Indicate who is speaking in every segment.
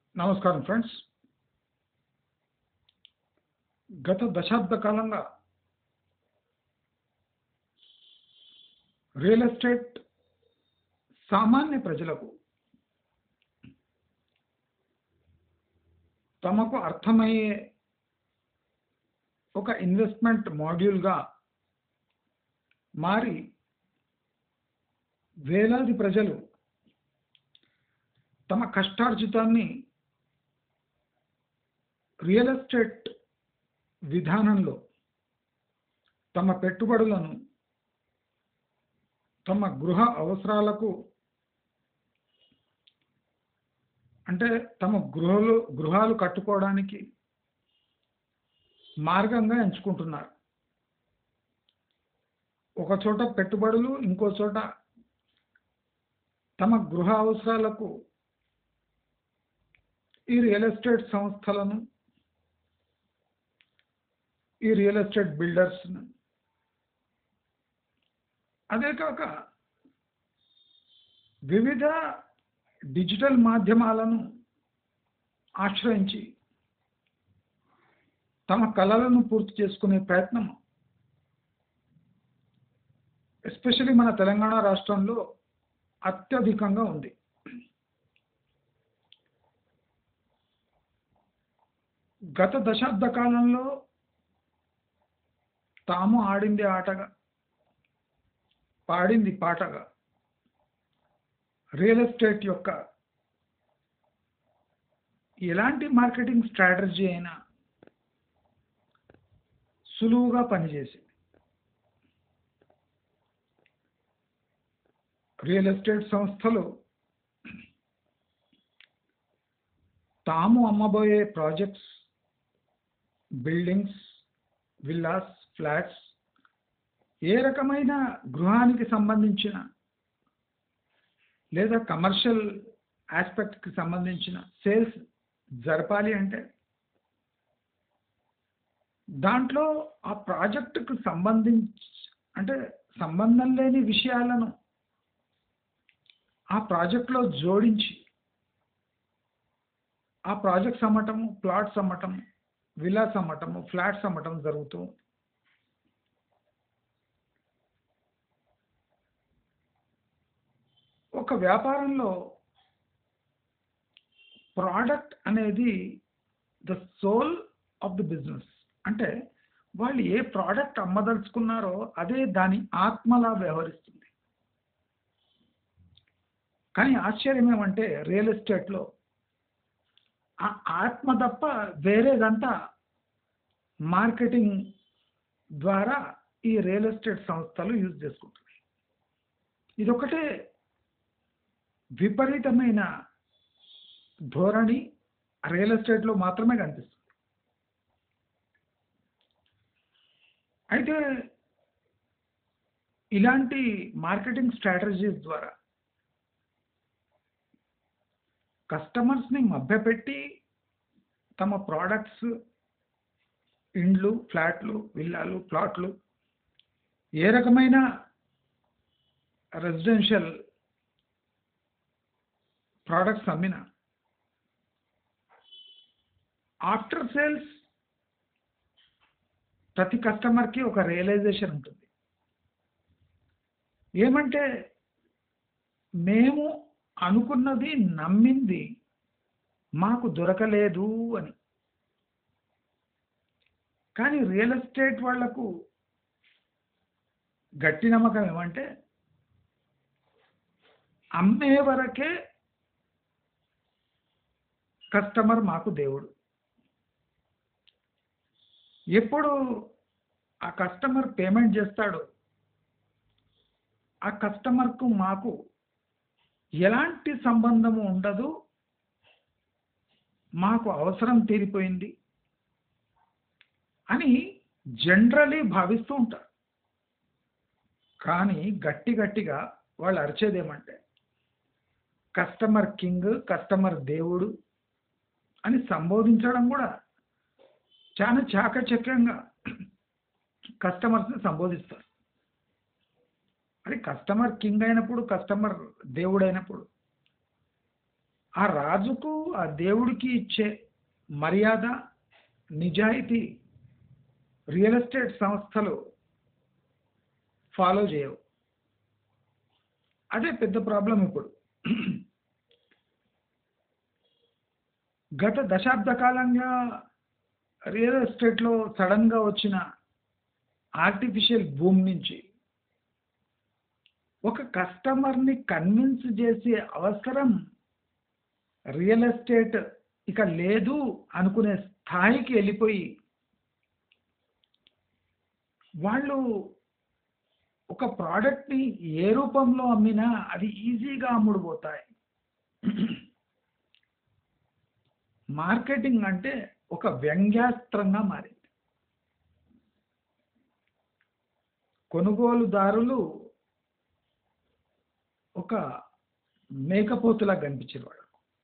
Speaker 1: నమస్కారం ఫ్రెండ్స్ గత దశాబ్ద కాలంగా రియల్ ఎస్టేట్ సామాన్య ప్రజలకు తమకు అర్థమయ్యే ఒక ఇన్వెస్ట్మెంట్ మాడ్యూల్గా మారి వేలాది ప్రజలు తమ కష్టార్జితాన్ని రియల్ ఎస్టేట్ విధానంలో తమ పెట్టుబడులను తమ గృహ అవసరాలకు అంటే తమ గృహాలు గృహాలు కట్టుకోవడానికి మార్గంగా ఎంచుకుంటున్నారు ఒక చోట పెట్టుబడులు ఇంకో చోట తమ గృహ అవసరాలకు ఈ రియల్ ఎస్టేట్ సంస్థలను ఈ రియల్ ఎస్టేట్ బిల్డర్స్ అదే కాక వివిధ డిజిటల్ మాధ్యమాలను ఆశ్రయించి తమ కళలను పూర్తి చేసుకునే ప్రయత్నం ఎస్పెషలీ మన తెలంగాణ రాష్ట్రంలో అత్యధికంగా ఉంది గత దశాబ్ద కాలంలో తాము ఆడింది ఆటగా పాడింది పాటగా రియల్ ఎస్టేట్ యొక్క ఎలాంటి మార్కెటింగ్ స్ట్రాటజీ అయినా సులువుగా పనిచేసింది రియల్ ఎస్టేట్ సంస్థలు తాము అమ్మబోయే ప్రాజెక్ట్స్ బిల్డింగ్స్ విల్లాస్ ఫ్లాట్స్ ఏ రకమైన గృహానికి సంబంధించిన లేదా కమర్షియల్ ఆస్పెక్ట్కి సంబంధించిన సేల్స్ జరపాలి అంటే దాంట్లో ఆ ప్రాజెక్టుకు సంబంధించి అంటే సంబంధం లేని విషయాలను ఆ ప్రాజెక్ట్లో జోడించి ఆ ప్రాజెక్ట్స్ అమ్మటము ప్లాట్స్ అమ్మటము విలాస్ అమ్మటము ఫ్లాట్స్ అమ్మటం జరుగుతూ ఒక వ్యాపారంలో ప్రోడక్ట్ అనేది the soul of the business అంటే వాళ్ళు ఏ ప్రోడక్ట్ అమ్మదలుచుకున్నారో అదే దాని ఆత్మలా వ్యవహరిస్తుంది కానీ ఆశ్చర్యం ఏమంటే రియల్ ఎస్టేట్లో ఆ ఆత్మ తప్ప వేరేదంతా మార్కెటింగ్ ద్వారా ఈ రియల్ ఎస్టేట్ సంస్థలు యూజ్ చేసుకుంటున్నాయి ఇదొకటే విపరీతమైన ధోరణి రియల్ ఎస్టేట్లో మాత్రమే కనిపిస్తుంది అయితే ఇలాంటి మార్కెటింగ్ స్ట్రాటజీస్ ద్వారా కస్టమర్స్ని మభ్యపెట్టి తమ ప్రోడక్ట్స్ ఇండ్లు ఫ్లాట్లు విల్లాలు ప్లాట్లు ఏ రకమైన రెసిడెన్షియల్ ప్రోడక్ట్స్ అమ్మిన ఆఫ్టర్ సేల్స్ ప్రతి కస్టమర్కి ఒక రియలైజేషన్ ఉంటుంది ఏమంటే మేము అనుకున్నది నమ్మింది మాకు దొరకలేదు అని కానీ రియల్ ఎస్టేట్ వాళ్లకు గట్టి నమ్మకం ఏమంటే అమ్మే వరకే కస్టమర్ మాకు దేవుడు ఎప్పుడు ఆ కస్టమర్ పేమెంట్ చేస్తాడో ఆ కస్టమర్కు మాకు ఎలాంటి సంబంధము ఉండదు మాకు అవసరం తీరిపోయింది అని జనరలీ భావిస్తూ ఉంటారు కానీ గట్టి గట్టిగా వాళ్ళు అరిచేదేమంటే కస్టమర్ కింగ్ కస్టమర్ దేవుడు అని సంబోధించడం కూడా చాలా చాకచక్యంగా కస్టమర్స్ని సంబోధిస్తారు అది కస్టమర్ కింగ్ అయినప్పుడు కస్టమర్ దేవుడు అయినప్పుడు ఆ రాజుకు ఆ దేవుడికి ఇచ్చే మర్యాద నిజాయితీ రియల్ ఎస్టేట్ సంస్థలు ఫాలో చేయవు అదే పెద్ద ప్రాబ్లం ఇప్పుడు గత దశాబ్ద కాలంగా రియల్ ఎస్టేట్లో సడన్గా వచ్చిన ఆర్టిఫిషియల్ భూమి నుంచి ఒక కస్టమర్ని కన్విన్స్ చేసే అవసరం రియల్ ఎస్టేట్ ఇక లేదు అనుకునే స్థాయికి వెళ్ళిపోయి వాళ్ళు ఒక ప్రోడక్ట్ని ఏ రూపంలో అమ్మినా అది ఈజీగా అమ్ముడుపోతాయి మార్కెటింగ్ అంటే ఒక వ్యంగ్యాస్త్రంగా మారింది కొనుగోలుదారులు ఒక మేకపోతులా కనిపించారు వాళ్ళకు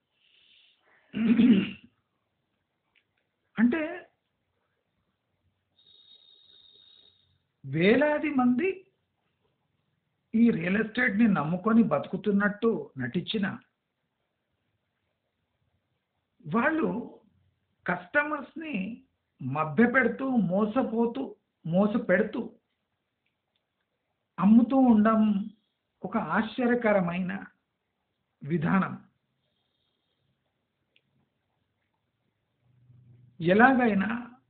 Speaker 1: అంటే వేలాది మంది ఈ రియల్ ఎస్టేట్ని నమ్ముకొని బతుకుతున్నట్టు నటించిన వాళ్ళు కస్టమర్స్ని మభ్యపెడుతూ మోసపోతూ మోసపెడుతూ అమ్ముతూ ఉండడం ఒక ఆశ్చర్యకరమైన విధానం ఎలాగైనా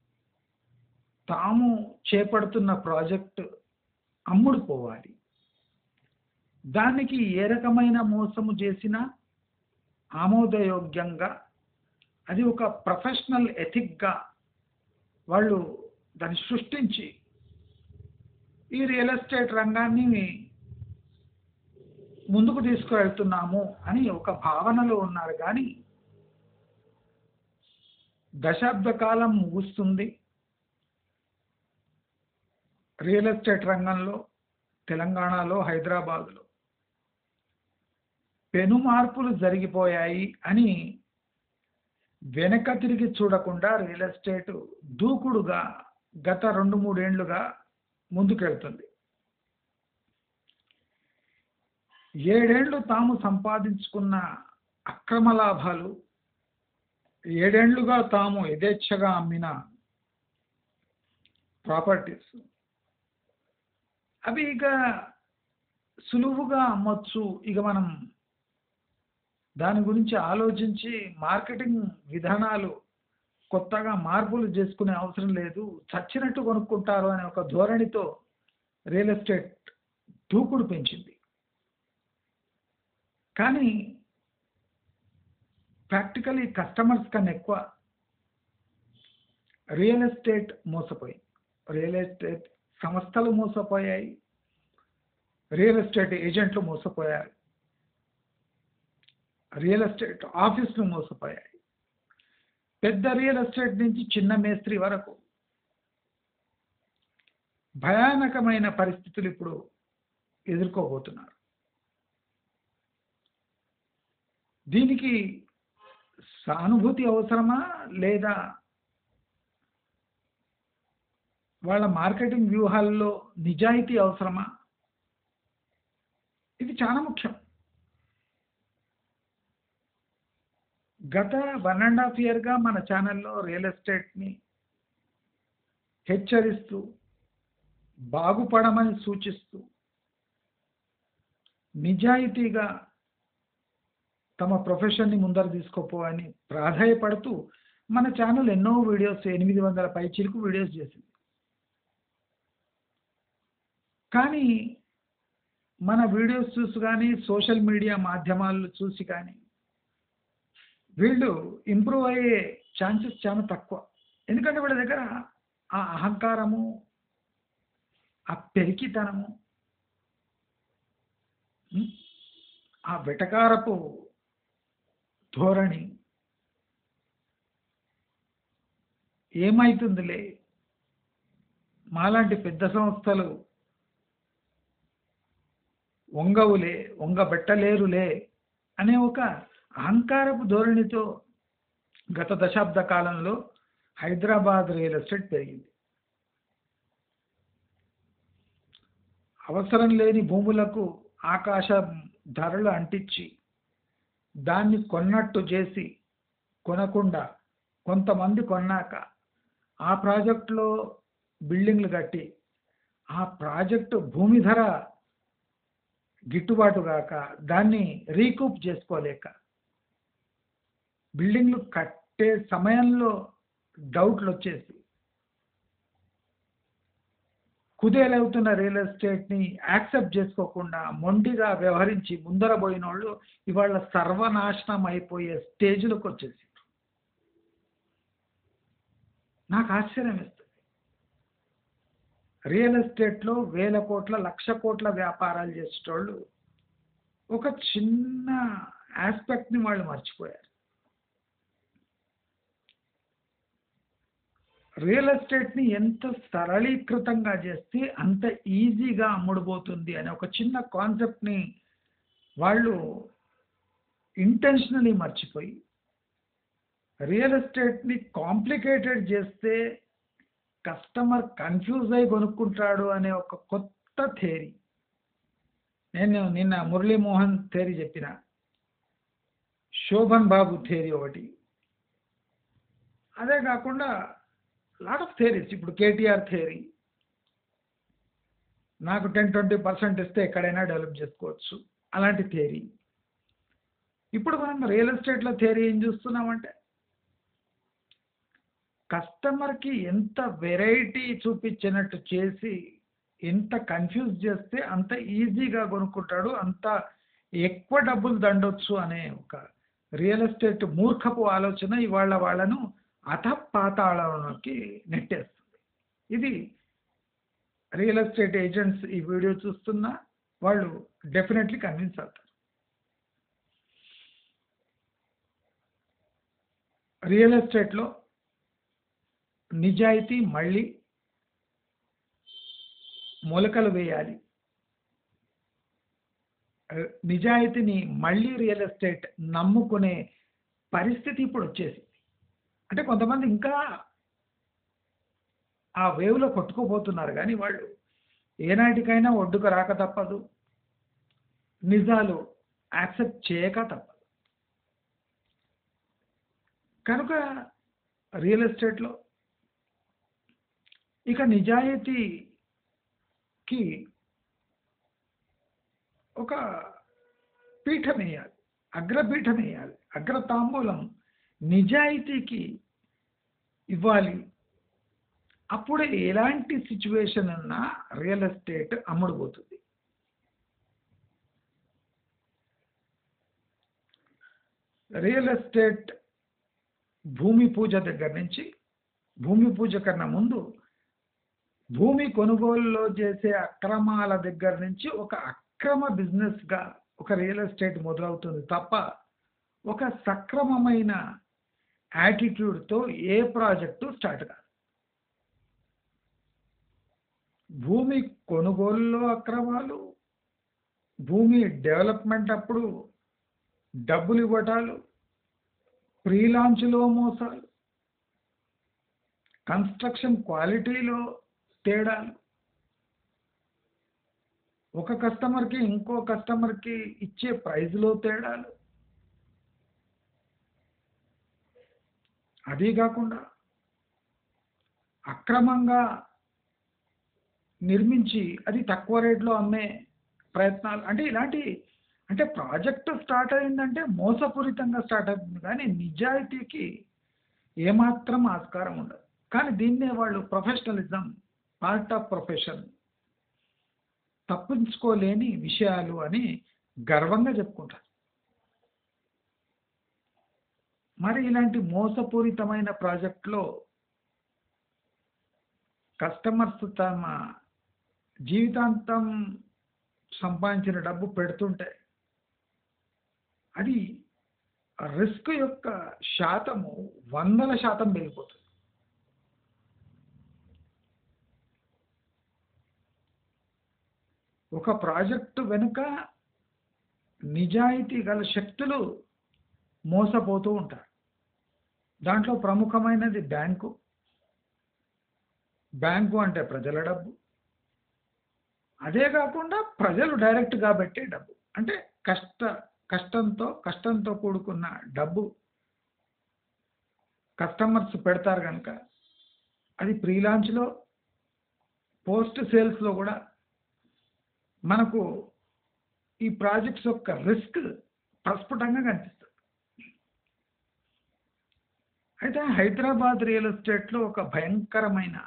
Speaker 1: తాము చేపడుతున్న ప్రాజెక్ట్ అమ్ముడు పోవాలి దానికి ఏ రకమైన మోసము చేసినా ఆమోదయోగ్యంగా అది ఒక ప్రొఫెషనల్ ఎథిక్గా వాళ్ళు దాన్ని సృష్టించి ఈ రియల్ ఎస్టేట్ రంగాన్ని ముందుకు తీసుకువెళ్తున్నాము అని ఒక భావనలో ఉన్నారు కానీ దశాబ్ద కాలం ముగుస్తుంది రియల్ ఎస్టేట్ రంగంలో తెలంగాణలో హైదరాబాదులో పెను మార్పులు జరిగిపోయాయి అని వెనక తిరిగి చూడకుండా రియల్ ఎస్టేట్ దూకుడుగా గత రెండు మూడేండ్లుగా ముందుకెళ్తుంది ఏడేండ్లు తాము సంపాదించుకున్న అక్రమ లాభాలు ఏడేండ్లుగా తాము యథేచ్ఛగా అమ్మిన ప్రాపర్టీస్ అవి ఇక సులువుగా అమ్మొచ్చు ఇక మనం దాని గురించి ఆలోచించి మార్కెటింగ్ విధానాలు కొత్తగా మార్పులు చేసుకునే అవసరం లేదు చచ్చినట్టు కొనుక్కుంటారు అనే ఒక ధోరణితో రియల్ ఎస్టేట్ దూకుడు పెంచింది కానీ ప్రాక్టికలీ కస్టమర్స్ కన్నా ఎక్కువ రియల్ ఎస్టేట్ మోసపోయి రియల్ ఎస్టేట్ సంస్థలు మోసపోయాయి రియల్ ఎస్టేట్ ఏజెంట్లు మోసపోయారు రియల్ ఎస్టేట్ ఆఫీసులు మోసపోయాయి పెద్ద రియల్ ఎస్టేట్ నుంచి చిన్న మేస్త్రి వరకు భయానకమైన పరిస్థితులు ఇప్పుడు ఎదుర్కోబోతున్నారు దీనికి సానుభూతి అవసరమా లేదా వాళ్ళ మార్కెటింగ్ వ్యూహాల్లో నిజాయితీ అవసరమా ఇది చాలా ముఖ్యం గత వన్ అండ్ హాఫ్ ఇయర్గా మన ఛానల్లో రియల్ ఎస్టేట్ని హెచ్చరిస్తూ బాగుపడమని సూచిస్తూ నిజాయితీగా తమ ప్రొఫెషన్ని ముందర తీసుకోపోవని ప్రాధాయపడుతూ మన ఛానల్ ఎన్నో వీడియోస్ ఎనిమిది వందల పై చిలుకు వీడియోస్ చేసింది కానీ మన వీడియోస్ చూసి కానీ సోషల్ మీడియా మాధ్యమాలు చూసి కానీ వీళ్ళు ఇంప్రూవ్ అయ్యే ఛాన్సెస్ చాలా తక్కువ ఎందుకంటే వీళ్ళ దగ్గర ఆ అహంకారము ఆ పెరికితనము ఉం? ఆ వెటకారపు ధోరణి ఏమైతుందిలే మాలాంటి పెద్ద సంస్థలు వంగవులే వంగబెట్టలేరులే అనే ఒక అహంకారపు ధోరణితో గత దశాబ్ద కాలంలో హైదరాబాద్ రియల్ ఎస్టేట్ పెరిగింది అవసరం లేని భూములకు ఆకాశ ధరలు అంటించి దాన్ని కొన్నట్టు చేసి కొనకుండా కొంతమంది కొన్నాక ఆ ప్రాజెక్టులో బిల్డింగ్లు కట్టి ఆ ప్రాజెక్టు భూమి ధర గిట్టుబాటు కాక దాన్ని రీకూప్ చేసుకోలేక బిల్డింగ్లు కట్టే సమయంలో డౌట్లు వచ్చేసి కుదేలవుతున్న రియల్ ఎస్టేట్ని యాక్సెప్ట్ చేసుకోకుండా మొండిగా వ్యవహరించి ముందర పోయిన వాళ్ళు ఇవాళ సర్వనాశనం అయిపోయే స్టేజ్లోకి వచ్చేసి నాకు ఆశ్చర్యం వేస్తుంది రియల్ ఎస్టేట్లో వేల కోట్ల లక్ష కోట్ల వ్యాపారాలు చేసేటోళ్ళు ఒక చిన్న ఆస్పెక్ట్ని వాళ్ళు మర్చిపోయారు రియల్ ఎస్టేట్ని ఎంత సరళీకృతంగా చేస్తే అంత ఈజీగా అమ్ముడుపోతుంది అనే ఒక చిన్న కాన్సెప్ట్ని వాళ్ళు ఇంటెన్షనలీ మర్చిపోయి రియల్ ఎస్టేట్ని కాంప్లికేటెడ్ చేస్తే కస్టమర్ కన్ఫ్యూజ్ అయి కొనుక్కుంటాడు అనే ఒక కొత్త థేరీ నేను నిన్న మురళీమోహన్ థేరీ చెప్పిన శోభన్ బాబు థేరీ ఒకటి అదే కాకుండా లాట్ ఆఫ్ థేరీస్ ఇప్పుడు కేటీఆర్ థేరీ నాకు టెన్ ట్వంటీ పర్సెంట్ ఇస్తే ఎక్కడైనా డెవలప్ చేసుకోవచ్చు అలాంటి థేరీ ఇప్పుడు మనం రియల్ ఎస్టేట్లో థేరీ ఏం చూస్తున్నామంటే కస్టమర్కి ఎంత వెరైటీ చూపించినట్టు చేసి ఎంత కన్ఫ్యూజ్ చేస్తే అంత ఈజీగా కొనుక్కుంటాడు అంత ఎక్కువ డబ్బులు దండొచ్చు అనే ఒక రియల్ ఎస్టేట్ మూర్ఖపు ఆలోచన ఇవాళ వాళ్ళను అధపాతాళంలోకి నెట్టేస్తుంది ఇది రియల్ ఎస్టేట్ ఏజెంట్స్ ఈ వీడియో చూస్తున్నా వాళ్ళు డెఫినెట్లీ కన్విన్స్ అవుతారు రియల్ ఎస్టేట్లో నిజాయితీ మళ్ళీ మొలకలు వేయాలి నిజాయితీని మళ్ళీ రియల్ ఎస్టేట్ నమ్ముకునే పరిస్థితి ఇప్పుడు వచ్చేసింది అంటే కొంతమంది ఇంకా ఆ వేవ్లో కొట్టుకుపోతున్నారు కానీ వాళ్ళు ఏనాటికైనా ఒడ్డుకు రాక తప్పదు నిజాలు యాక్సెప్ట్ చేయక తప్పదు కనుక రియల్ ఎస్టేట్లో ఇక నిజాయితీకి ఒక పీఠం వేయాలి అగ్రపీఠం వేయాలి అగ్రతాంబూలం నిజాయితీకి ఇవ్వాలి అప్పుడు ఎలాంటి సిచ్యువేషన్ ఉన్నా రియల్ ఎస్టేట్ అమ్ముడుపోతుంది రియల్ ఎస్టేట్ భూమి పూజ దగ్గర నుంచి భూమి పూజ కన్నా ముందు భూమి కొనుగోలులో చేసే అక్రమాల దగ్గర నుంచి ఒక అక్రమ బిజినెస్గా ఒక రియల్ ఎస్టేట్ మొదలవుతుంది తప్ప ఒక సక్రమమైన యాటిట్యూడ్తో ఏ ప్రాజెక్టు స్టార్ట్ కాదు భూమి కొనుగోలులో అక్రమాలు భూమి డెవలప్మెంట్ అప్పుడు డబ్బులు ఇవ్వటాలు ప్రీ లాంచ్లో మోసాలు కన్స్ట్రక్షన్ క్వాలిటీలో తేడాలు ఒక కస్టమర్కి ఇంకో కస్టమర్కి ఇచ్చే ప్రైజ్లో తేడాలు అదీ కాకుండా అక్రమంగా నిర్మించి అది తక్కువ రేట్లో అమ్మే ప్రయత్నాలు అంటే ఇలాంటి అంటే ప్రాజెక్ట్ స్టార్ట్ అయిందంటే మోసపూరితంగా స్టార్ట్ అవుతుంది కానీ నిజాయితీకి ఏమాత్రం ఆస్కారం ఉండదు కానీ దీన్నే వాళ్ళు ప్రొఫెషనలిజం పార్ట్ ఆఫ్ ప్రొఫెషన్ తప్పించుకోలేని విషయాలు అని గర్వంగా చెప్పుకుంటారు మరి ఇలాంటి మోసపూరితమైన ప్రాజెక్ట్లో కస్టమర్స్ తమ జీవితాంతం సంపాదించిన డబ్బు పెడుతుంటే అది రిస్క్ యొక్క శాతము వందల శాతం పెరిగిపోతుంది ఒక ప్రాజెక్టు వెనుక నిజాయితీ గల శక్తులు మోసపోతూ ఉంటారు దాంట్లో ప్రముఖమైనది బ్యాంకు బ్యాంకు అంటే ప్రజల డబ్బు అదే కాకుండా ప్రజలు డైరెక్ట్గా పెట్టే డబ్బు అంటే కష్ట కష్టంతో కష్టంతో కూడుకున్న డబ్బు కస్టమర్స్ పెడతారు కనుక అది ప్రీ లాంచ్లో పోస్ట్ సేల్స్లో కూడా మనకు ఈ ప్రాజెక్ట్స్ యొక్క రిస్క్ ప్రస్ఫుటంగా కనిపిస్తుంది అయితే హైదరాబాద్ రియల్ ఎస్టేట్లో ఒక భయంకరమైన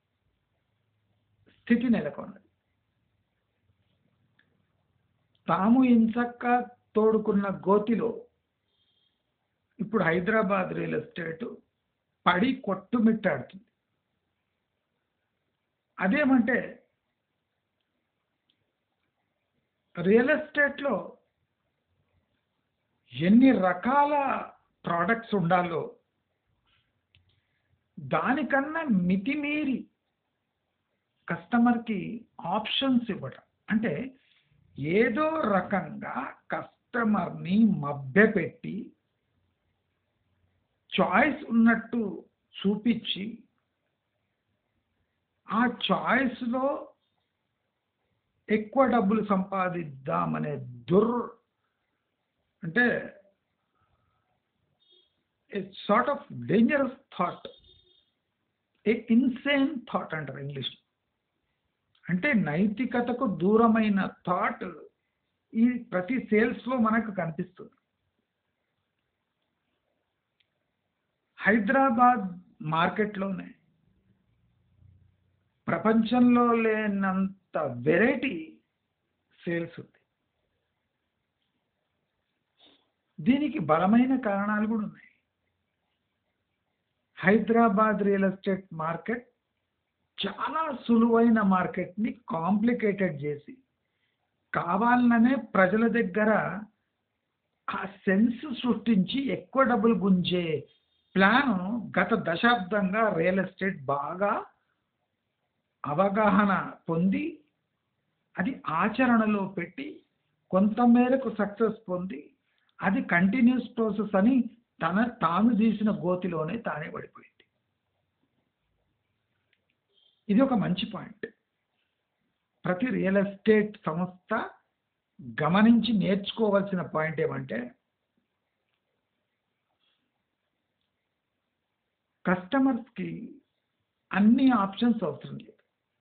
Speaker 1: స్థితి నెలకొన్నది తాము ఇంచక్క తోడుకున్న గోతిలో ఇప్పుడు హైదరాబాద్ రియల్ ఎస్టేట్ పడి కొట్టుమిట్టాడుతుంది అదేమంటే రియల్ ఎస్టేట్లో ఎన్ని రకాల ప్రోడక్ట్స్ ఉండాలో దానికన్నా మితిమీరి కస్టమర్కి ఆప్షన్స్ ఇవ్వడం అంటే ఏదో రకంగా కస్టమర్ని మభ్యపెట్టి చాయిస్ ఉన్నట్టు చూపించి ఆ చాయిస్లో ఎక్కువ డబ్బులు సంపాదిద్దామనే దుర్ అంటే a sort of dangerous thought a insane thought అంటారు ఇంగ్లీష్ అంటే నైతికతకు దూరమైన థాట్ ఈ ప్రతి సేల్స్లో మనకు కనిపిస్తుంది హైదరాబాద్ మార్కెట్లోనే ప్రపంచంలో లేనంత వెరైటీ సేల్స్ ఉంది దీనికి బలమైన కారణాలు కూడా ఉన్నాయి హైదరాబాద్ రియల్ ఎస్టేట్ మార్కెట్ చాలా సులువైన మార్కెట్ని కాంప్లికేటెడ్ చేసి కావాలనే ప్రజల దగ్గర ఆ సెన్స్ సృష్టించి ఎక్కువ డబ్బులు గుంజే ప్లాన్ గత దశాబ్దంగా రియల్ ఎస్టేట్ బాగా అవగాహన పొంది అది ఆచరణలో పెట్టి కొంతమేరకు సక్సెస్ పొంది అది కంటిన్యూస్ ప్రాసెస్ అని తన తాను తీసిన గోతిలోనే తానే పడిపోయింది ఇది ఒక మంచి పాయింట్ ప్రతి రియల్ ఎస్టేట్ సంస్థ గమనించి నేర్చుకోవాల్సిన పాయింట్ ఏమంటే కస్టమర్స్కి అన్ని ఆప్షన్స్ అవసరం లేదు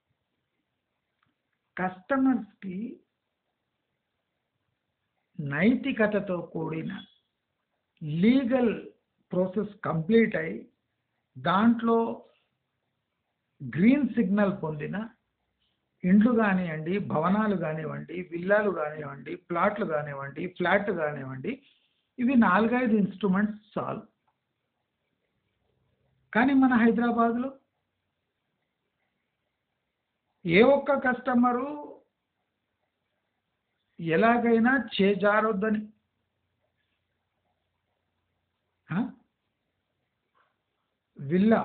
Speaker 1: కస్టమర్స్కి నైతికతతో కూడిన లీగల్ ప్రాసెస్ కంప్లీట్ అయి దాంట్లో గ్రీన్ సిగ్నల్ పొందిన ఇండ్లు కానివ్వండి భవనాలు కానివ్వండి విల్లాలు కానివ్వండి ప్లాట్లు కానివ్వండి ఫ్లాట్ కానివ్వండి ఇవి నాలుగైదు ఇన్స్ట్రుమెంట్స్ చాలు కానీ మన హైదరాబాద్లో ఏ ఒక్క కస్టమరు ఎలాగైనా చేజారొద్దని villa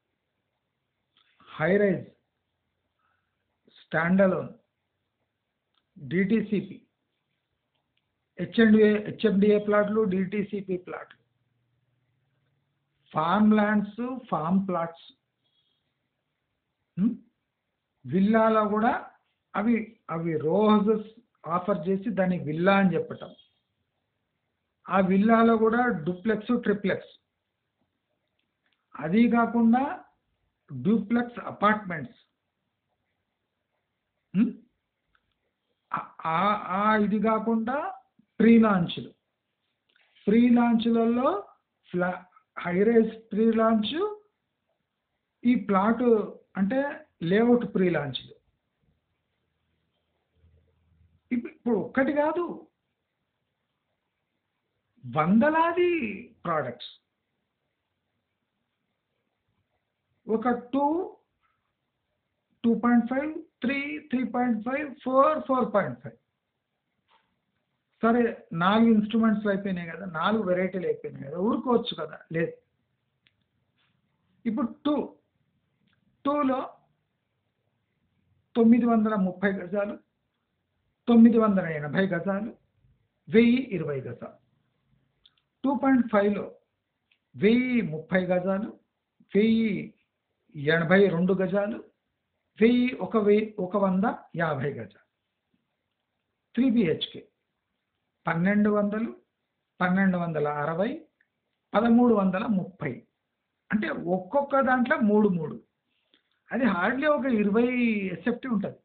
Speaker 1: high rise standalone DTCP HMDA HMDA ప్లాట్లు డిటిసిపి ప్లాట్లు ఫార్మ్ ల్యాండ్స్ ఫార్మ్ ప్లాట్స్ విల్లాలో కూడా అవి అవి రో హౌసెస్ ఆఫర్ చేసి దాన్ని విల్లా అని చెప్పటం ఆ విల్లాలో కూడా డూప్లెక్స్ ట్రిప్లెక్స్ అది కాకుండా డూప్లెక్స్ అపార్ట్మెంట్స్ ఆ ఇది కాకుండా ప్రీ లాంచ్లు ప్రీ లాంచ్లలో ఫ్లా హై రైజ్ ప్రీ లాంచ్ ఈ ప్లాట్ అంటే లేఅవుట్ ప్రీ లాంచ్లు ఇప్పుడు ఒక్కటి కాదు వందలాది ప్రోడక్ట్స్ ఒక two two point five three three point five four four point five సరే నాలుగు ఇన్స్ట్రుమెంట్స్ అయిపోయినాయి కదా నాలుగు వెరైటీలు అయిపోయినాయి కదా ఊరుకోవచ్చు కదా లేదు ఇప్పుడు టూ టూలో తొమ్మిది వందల ముప్పై గజాలు తొమ్మిది వందల ఎనభై గజాలు వెయ్యి ఇరవై గజాలు టూ పాయింట్ ఫైవ్లో వెయ్యి ముప్పై గజాలు వెయ్యి ఎనభై రెండు గజాలు వెయ్యి ఒక వెయ్యి ఒక వంద యాభై గజాలు త్రీ బిహెచ్కే పన్నెండు వందలు పన్నెండు వందల అరవై పదమూడు వందల ముప్పై అంటే ఒక్కొక్క దాంట్లో మూడు మూడు అది హార్డ్లీ ఒక ఇరవై ఎస్ఎఫ్టీ ఉంటుంది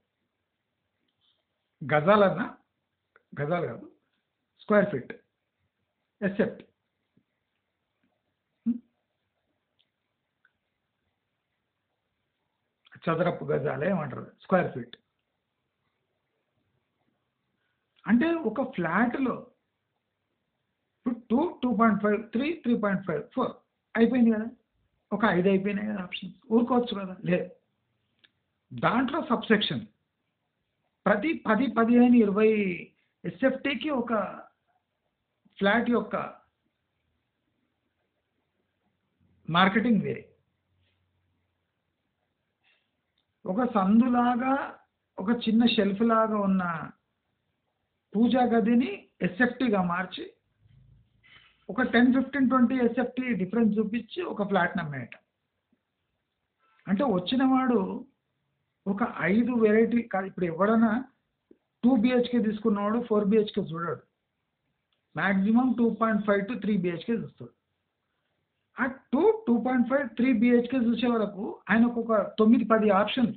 Speaker 1: గజాలన్నా గజాలు కాదు స్క్వేర్ ఫీట్ ఎస్ఎఫ్టీ చదరపు గజాలే ఏమంటారు స్క్వేర్ ఫీట్ అంటే ఒక ఫ్లాట్లో ఇప్పుడు two two point five three three point five four అయిపోయింది కదా ఒక ఐదు అయిపోయినాయి కదా ఆప్షన్స్ ఊరుకోవచ్చు కదా లేదు దాంట్లో సబ్సెక్షన్ ప్రతి పది పదిహేను ఇరవై ఎస్ఎఫ్టీకి ఒక ఫ్లాట్ యొక్క మార్కెటింగ్ వేరే ఒక సందులాగా ఒక చిన్న షెల్ఫ్ లాగా ఉన్న పూజా గదిని ఎస్ఎఫ్టీగా మార్చి ఒక ten fifteen twenty SFT difference చూపించి ఒక ఫ్లాట్ నమ్మేయటం అంటే వచ్చిన వాడు ఒక ఐదు వెరైటీ కాదు ఇప్పుడు ఎవడన్నా టూ బిహెచ్కే తీసుకున్నవాడు ఫోర్ బిహెచ్కే చూడాడు maximum two point five to three BHK చూస్తాడు ఆ two two point five three BHK చూసే వరకు ఆయనకు ఒక తొమ్మిది పది ఆప్షన్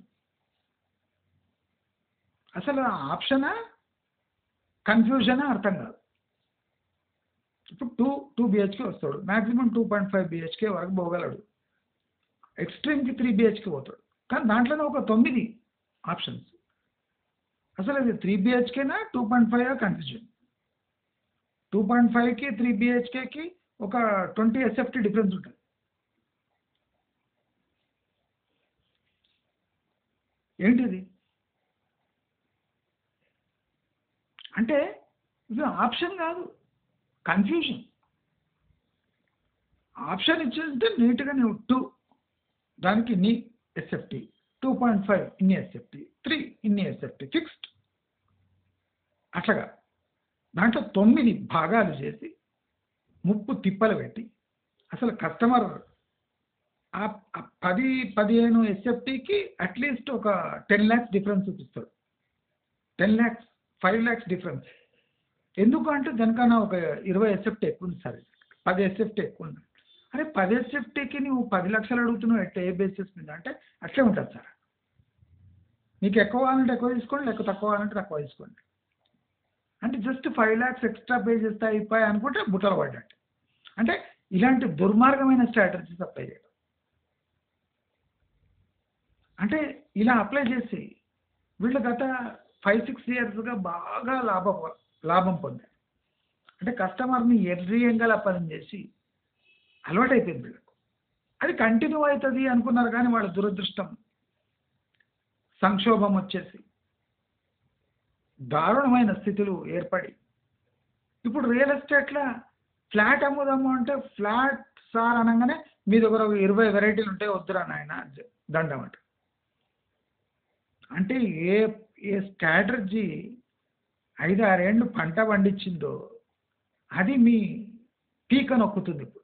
Speaker 1: అసలు ఆ ఆప్షనా కన్ఫ్యూజనా అర్థం కాదు ఇప్పుడు టూ టూ బిహెచ్కే వస్తాడు maximum two point five BHK వరకు పోగలడు ఎక్స్ట్రీమ్కి త్రీ బిహెచ్కే పోతాడు కానీ దాంట్లోనే ఒక తొమ్మిది ఆప్షన్స్ అసలు అది త్రీ బిహెచ్కేనా two point five confusion two point ఫైవ్కి త్రీ బిహెచ్కేకి ఒక ట్వంటీ ఎస్ఎఫ్టీ డిఫరెన్స్ ఉంటుంది ఏంటిది అంటే ఇది ఆప్షన్ కాదు కన్ఫ్యూజన్ ఆప్షన్ ఇచ్చేస్తే నీట్గా నువ్వు టూ దానికి నీ ఎస్ఎఫ్టీ టూ పాయింట్ ఫైవ్ ఇన్ని ఎస్ఎఫ్టీ త్రీ ఇన్ని ఎస్ఎఫ్టీ ఫిక్స్డ్ అట్లాగా దాంట్లో తొమ్మిది భాగాలు చేసి ముప్పు తిప్పలు పెట్టి అసలు కస్టమర్ ఆ ఆ పది పదిహేను ఎస్ఎఫ్టీకి అట్లీస్ట్ ఒక టెన్ ల్యాక్స్ డిఫరెన్స్ చూపిస్తాడు ten lakhs five lakhs difference ఎందుకు అంటే దానికన్నా ఒక ఇరవై ఎస్ఎఫ్టీ ఎక్కువ ఉంది సార్ పది ఎస్ఎఫ్టీ ఎక్కువ ఉంది అరే పది ఎస్ఎఫ్టీకి నువ్వు పది లక్షలు అడుగుతున్నావు ఎట్లా ఏ బేసిస్ మీద అంటే అట్లే ఉంటుంది సార్ మీకు ఎక్కువ కావాలంటే ఎక్కువ తీసుకోండి లేక తక్కువ కావాలంటే తక్కువ తీసుకోండి అంటే just five lakhs extra pay చేస్తే అయిపోయి అనుకుంటే బుట్టలు పడ్డట్టు అంటే ఇలాంటి దుర్మార్గమైన స్ట్రాటజీస్ అప్లై చేయడం అంటే ఇలా అప్లై చేసి వీళ్ళు గత ఫైవ్ సిక్స్ ఇయర్స్గా బాగా లాభం లాభం పొందారు అంటే కస్టమర్ని ఎర్రియంగా పని చేసి అలవాటైపోయింది వీళ్ళకు అది కంటిన్యూ అవుతుంది అనుకున్నారు కానీ వాళ్ళ దురదృష్టం సంక్షోభం వచ్చేసి దారుణమైన స్థితులు ఏర్పడి ఇప్పుడు రియల్ ఎస్టేట్లో ఫ్లాట్ అమ్ముదాము అంటే ఫ్లాట్ సార్ అనగానే మీ దగ్గర ఒక ఇరవై వెరైటీలు ఉంటాయి వద్దురా నాయన దండం అంట అంటే ఏ ఏ స్ట్రాటజీ ఐదు ఆరేళ్ళు పంట పండించిందో అది మీ పీక నొక్కుతుంది ఇప్పుడు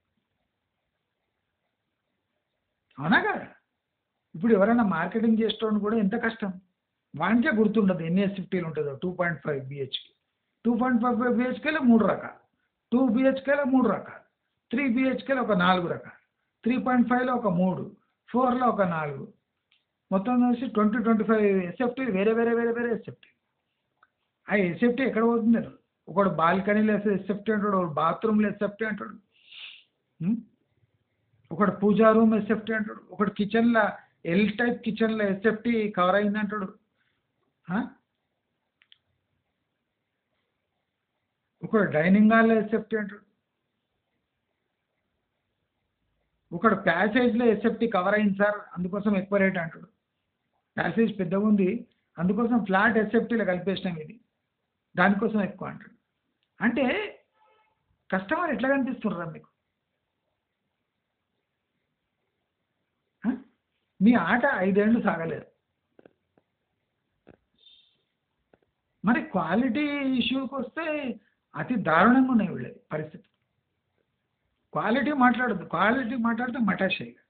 Speaker 1: అవునా కదా ఇప్పుడు ఎవరైనా మార్కెటింగ్ చేసేటోని కూడా ఎంత కష్టం వానికే గుర్తుండదు ఎన్ని ఎస్ఎఫ్టీలు ఉంటుందో టూ పాయింట్ ఫైవ్ బిహెచ్కి టూ పాయింట్ ఫైవ్ ఫైవ్ బిహెచ్కేలో మూడు రకాలు టూ బిహెచ్కేలో మూడు రకాలు త్రీ బిహెచ్కేలో ఒక నాలుగు రకాలు త్రీ పాయింట్ ఫైవ్లో ఒక మూడు ఫోర్లో ఒక నాలుగు మొత్తం కలిసి ట్వంటీ ట్వంటీ ఫైవ్ ఎస్ఎఫ్టీ వేరే వేరే వేరే వేరే ఎస్ఎఫ్టీ ఆ ఎస్ఎఫ్టీ ఎక్కడ పోతుంది ఒకడు బాల్కనీలో వేసే ఎస్ఎఫ్టీ అంటాడు ఒకడు బాత్రూమ్లో ఎస్ఎఫ్టీ అంటాడు ఉం? ఒకడు పూజా రూమ్ ఎస్ఎఫ్టీ అంటాడు ఒకడు కిచెన్లో ఎల్ టైప్ కిచెన్లో ఎస్ఎఫ్టీ కవర్ అయింది అంటాడు ఆ? ఒకడు డైనింగ్ హాల్లో ఎస్ఎఫ్టీ అంటాడు ఒకడు ప్యాసేజ్లో ఎస్ఎఫ్టీ కవర్ అయింది సార్ అందుకోసం ఎక్కువ రేట్ అంటాడు ప్యాసేజ్ పెద్దగా ఉంది అందుకోసం ఫ్లాట్ ఎస్ఎఫ్టీలో కలిపేసినాం ఇది దానికోసం ఎక్కువ అంటాడు అంటే కస్టమర్ ఎట్లా కనిపిస్తున్నారా మీకు ఆ? మీ ఆట ఐదేళ్ళు సాగలేదు మరి క్వాలిటీ ఇష్యూకి వస్తే అతి దారుణంగా ఉన్నాయి వీళ్ళది పరిస్థితి క్వాలిటీ మాట్లాడద్దు క్వాలిటీ మాట్లాడితే మటాషే ఇక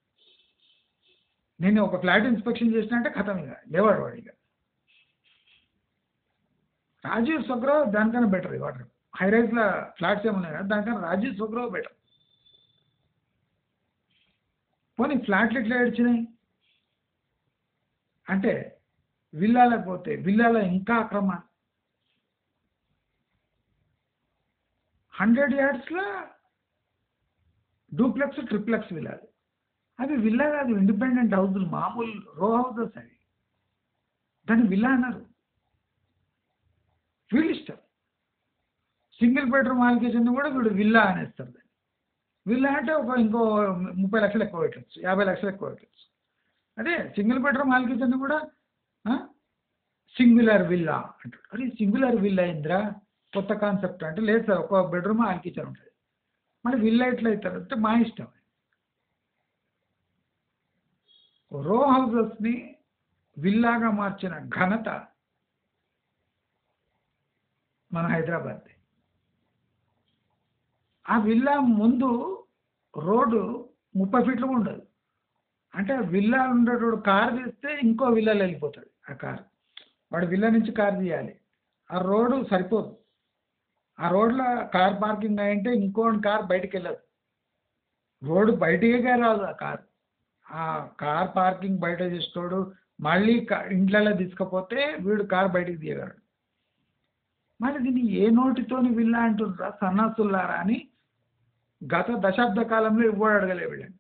Speaker 1: నేను ఒక ఫ్లాట్ ఇన్స్పెక్షన్ చేసిన అంటే ఖతం ఇక లేవాడు వాడు ఇక రాజీవ్ స్వగ్రహ దానికన్నా బెటర్ వాటర్ హై రైజ్లో ఫ్లాట్స్ ఏమున్నాయి కదా దానికన్నా రాజీవ్ స్వగ్రహ బెటర్ పోనీ ఫ్లాట్లు ఎట్లా ఏడ్చినాయి అంటే విల్లాలకు పోతే విల్లాలో ఇంకా అక్రమ హండ్రెడ్ యార్డ్స్లో డూప్లెక్స్ ట్రిప్లెక్స్ విల్లాలు అవి విల్లా కాదు ఇండిపెండెంట్ హౌజులు మామూలు రో హౌసెస్ అవి దాన్ని విల్లా అన్నారు వీళ్ళు ఇష్టం సింగిల్ బెడ్రూమ్ ఆల్కేషన్ కూడా వీడు విల్లా అనేస్తారు దాన్ని విల్లా అంటే ఒక ఇంకో ముప్పై లక్షలు ఎక్కువ పెట్టచ్చు యాభై లక్షలు ఎక్కువ పెట్టచ్చు అదే సింగిల్ బెడ్రూమ్ ఆల్కేషన్ కూడా సింగులర్ విల్లా అంటాడు అరే సింగులర్ విల్లా ఇంద్రా కొత్త కాన్సెప్ట్ అంటే లేదు సార్ ఒక బెడ్రూమ్ ఆల్ కిచెన్ ఉంటుంది మరి విల్లా ఎట్లా అవుతారు అంటే మా ఇష్టం రో హౌసెస్ని విల్లాగా మార్చిన ఘనత మన హైదరాబాద్ ఆ విల్లా ముందు రోడ్డు ముప్పై ఫీట్లు కూడా ఉండదు అంటే విల్లా ఉండేటోడు కారు తీస్తే ఇంకో విల్లాలో వెళ్ళిపోతాడు ఆ కారు వాడు విల్లా నుంచి కారు తీయాలి ఆ రోడ్డు సరిపోదు ఆ రోడ్లో కార్ పార్కింగ్ అయింటే ఇంకో కార్ బయటికి వెళ్ళదు రోడ్డు బయటికే రాదు ఆ కార్ ఆ కార్ పార్కింగ్ బయట చేసేటోడు మళ్ళీ ఇంట్లలో తీసుకపోతే వీడు కార్ బయటికి తీయగలడు మరి దీన్ని ఏ నోటితోని విల్లా అంటుండ్రా సన్నాసుల్లారా అని గత దశాబ్ద కాలంలో ఇవ్వడు అడగలే వీళ్ళని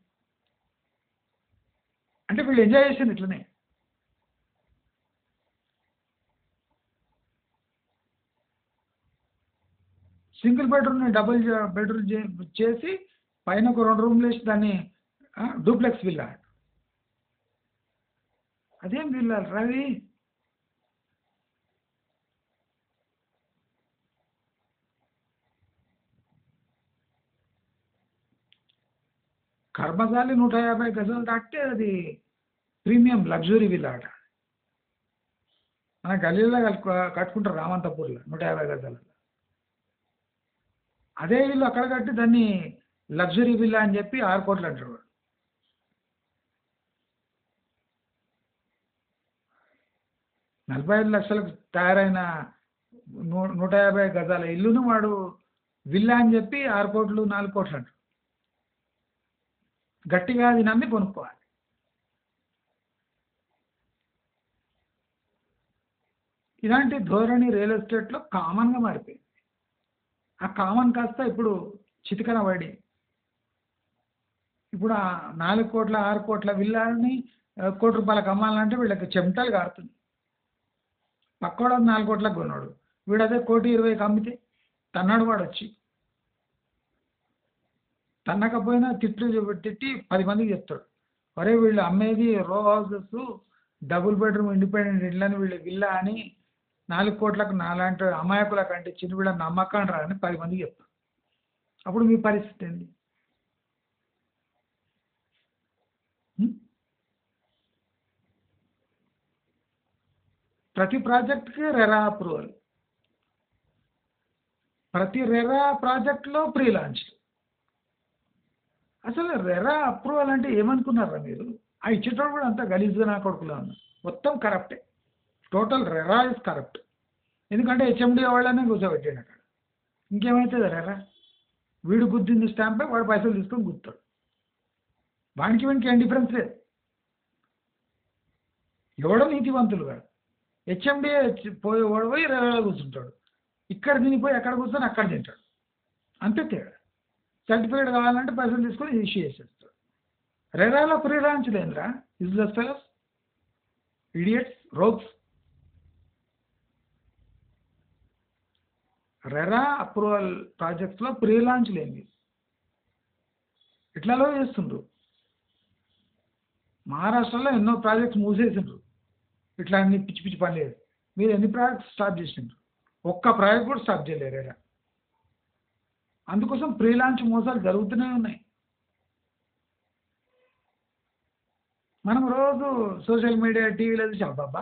Speaker 1: అంటే వీళ్ళు ఎంజాయ్ చేసింది ఇట్లనే సింగిల్ బెడ్రూమ్ని డబుల్ బెడ్రూమ్ చేసి పైన ఒక రెండు రూమ్లు వేసి దాన్ని డూప్లెక్స్ విల్లా అదేం విల్లా రవి కర్మజాలి నూట యాభై గజాలు దాటితే అది ప్రీమియం లగ్జరీ విల్లా అట మన గల్లీలో కట్టుకుంటారు రామంతపూర్లో నూట యాభై గజాలలో అదే ఇల్లు అక్కడ కట్టి దాన్ని లగ్జరీ విల్లా అని చెప్పి ఆరు కోట్లు అంటారు వాడు నలభై ఐదు లక్షలకు తయారైన నూ నూట యాభై గజాల ఇల్లును వాడు విల్లా అని చెప్పి ఆరు కోట్లు నాలుగు కోట్లు అంటారు గట్టిగా అది నమ్మి కొనుక్కోవాలి ఇలాంటి ధోరణి రియల్ ఎస్టేట్లో కామన్గా మారిపోయింది ఆ కామన్ కాస్త ఇప్పుడు చితికన పడి ఇప్పుడు ఆ నాలుగు కోట్ల ఆరు కోట్ల విల్లాలని కోటి రూపాయలకు అమ్మాలంటే వీళ్ళకి చెమటలు కారుతుంది పక్కోడు నాలుగు కోట్లకు కొన్నాడు వీడు అదే కోటి ఇరవైకి అమ్మితే తన్నాడు వాడు వచ్చి తన్నకపోయినా తిట్లు తిట్టి పది మందికి చెప్తాడు అరే వీళ్ళు అమ్మేది రో హౌసెస్ డబుల్ బెడ్రూమ్ ఇండిపెండెంట్ ఇళ్ళని వీళ్ళు విల్లా అని నాలుగు కోట్లకు నాలాంటి అమాయకులకు అంటే చిన్న వీళ్ళ నమ్మకం రా అని పది మందికి చెప్తాడు అప్పుడు మీ పరిస్థితి ఏంటి ప్రతి ప్రాజెక్ట్కి రెరా అప్రూవల్ ప్రతి రెరా ప్రాజెక్ట్లో ప్రీ లాంచ్ అసలు రెరా అప్రూవల్ అంటే ఏమనుకున్నారా మీరు ఆ ఇచ్చేటోడు కూడా అంతా గలీజ్గా నా కొడుకులో ఉన్నా మొత్తం కరప్టే టోటల్ రెరా ఇస్ కరప్ట్ ఎందుకంటే హెచ్ఎండి వాళ్ళనే కూర్చోబెట్టాడు అక్కడ ఇంకేమవుతుంది రెరా వీడు గుద్దింది స్టాంపే వాడు పైసలు తీసుకొని గుర్తాడు వానికి వీనికి ఏం డిఫరెన్స్ లేదు ఎవడో నీతివంతులు కాదు హెచ్ఎండిఏ పోయి వాడు పోయి రెరాలో కూర్చుంటాడు ఇక్కడ తినిపోయి ఎక్కడ కూర్చొని అక్కడ తింటాడు అంతే తేడా సర్టిఫికేట్ కావాలంటే పైసలు తీసుకొని ఇష్యూ చేసేస్తాడు రెరాలో ఫ్రీ లాంచ్ లేదురా useless fellows idiots rogues RERA approval ప్రాజెక్ట్స్లో ప్రీ లాంచ్ లేని ఇట్లలో చేస్తుండ్రు మహారాష్ట్రలో ఎన్నో ప్రాజెక్ట్స్ మూసేసిండ్రు ఇట్లా అన్ని పిచ్చి పిచ్చి పని లేదు మీరు ఎన్ని ప్రాజెక్ట్స్ స్టార్ట్ చేసిండ్రు ఒక్క ప్రాజెక్ట్ కూడా స్టార్ట్ చేయలేరు రెరా అందుకోసం ప్రీ లాంచ్ మోసాలు జరుగుతూనే ఉన్నాయి మనం రోజు సోషల్ మీడియా టీవీలో చూసి అబ్బాబ్బా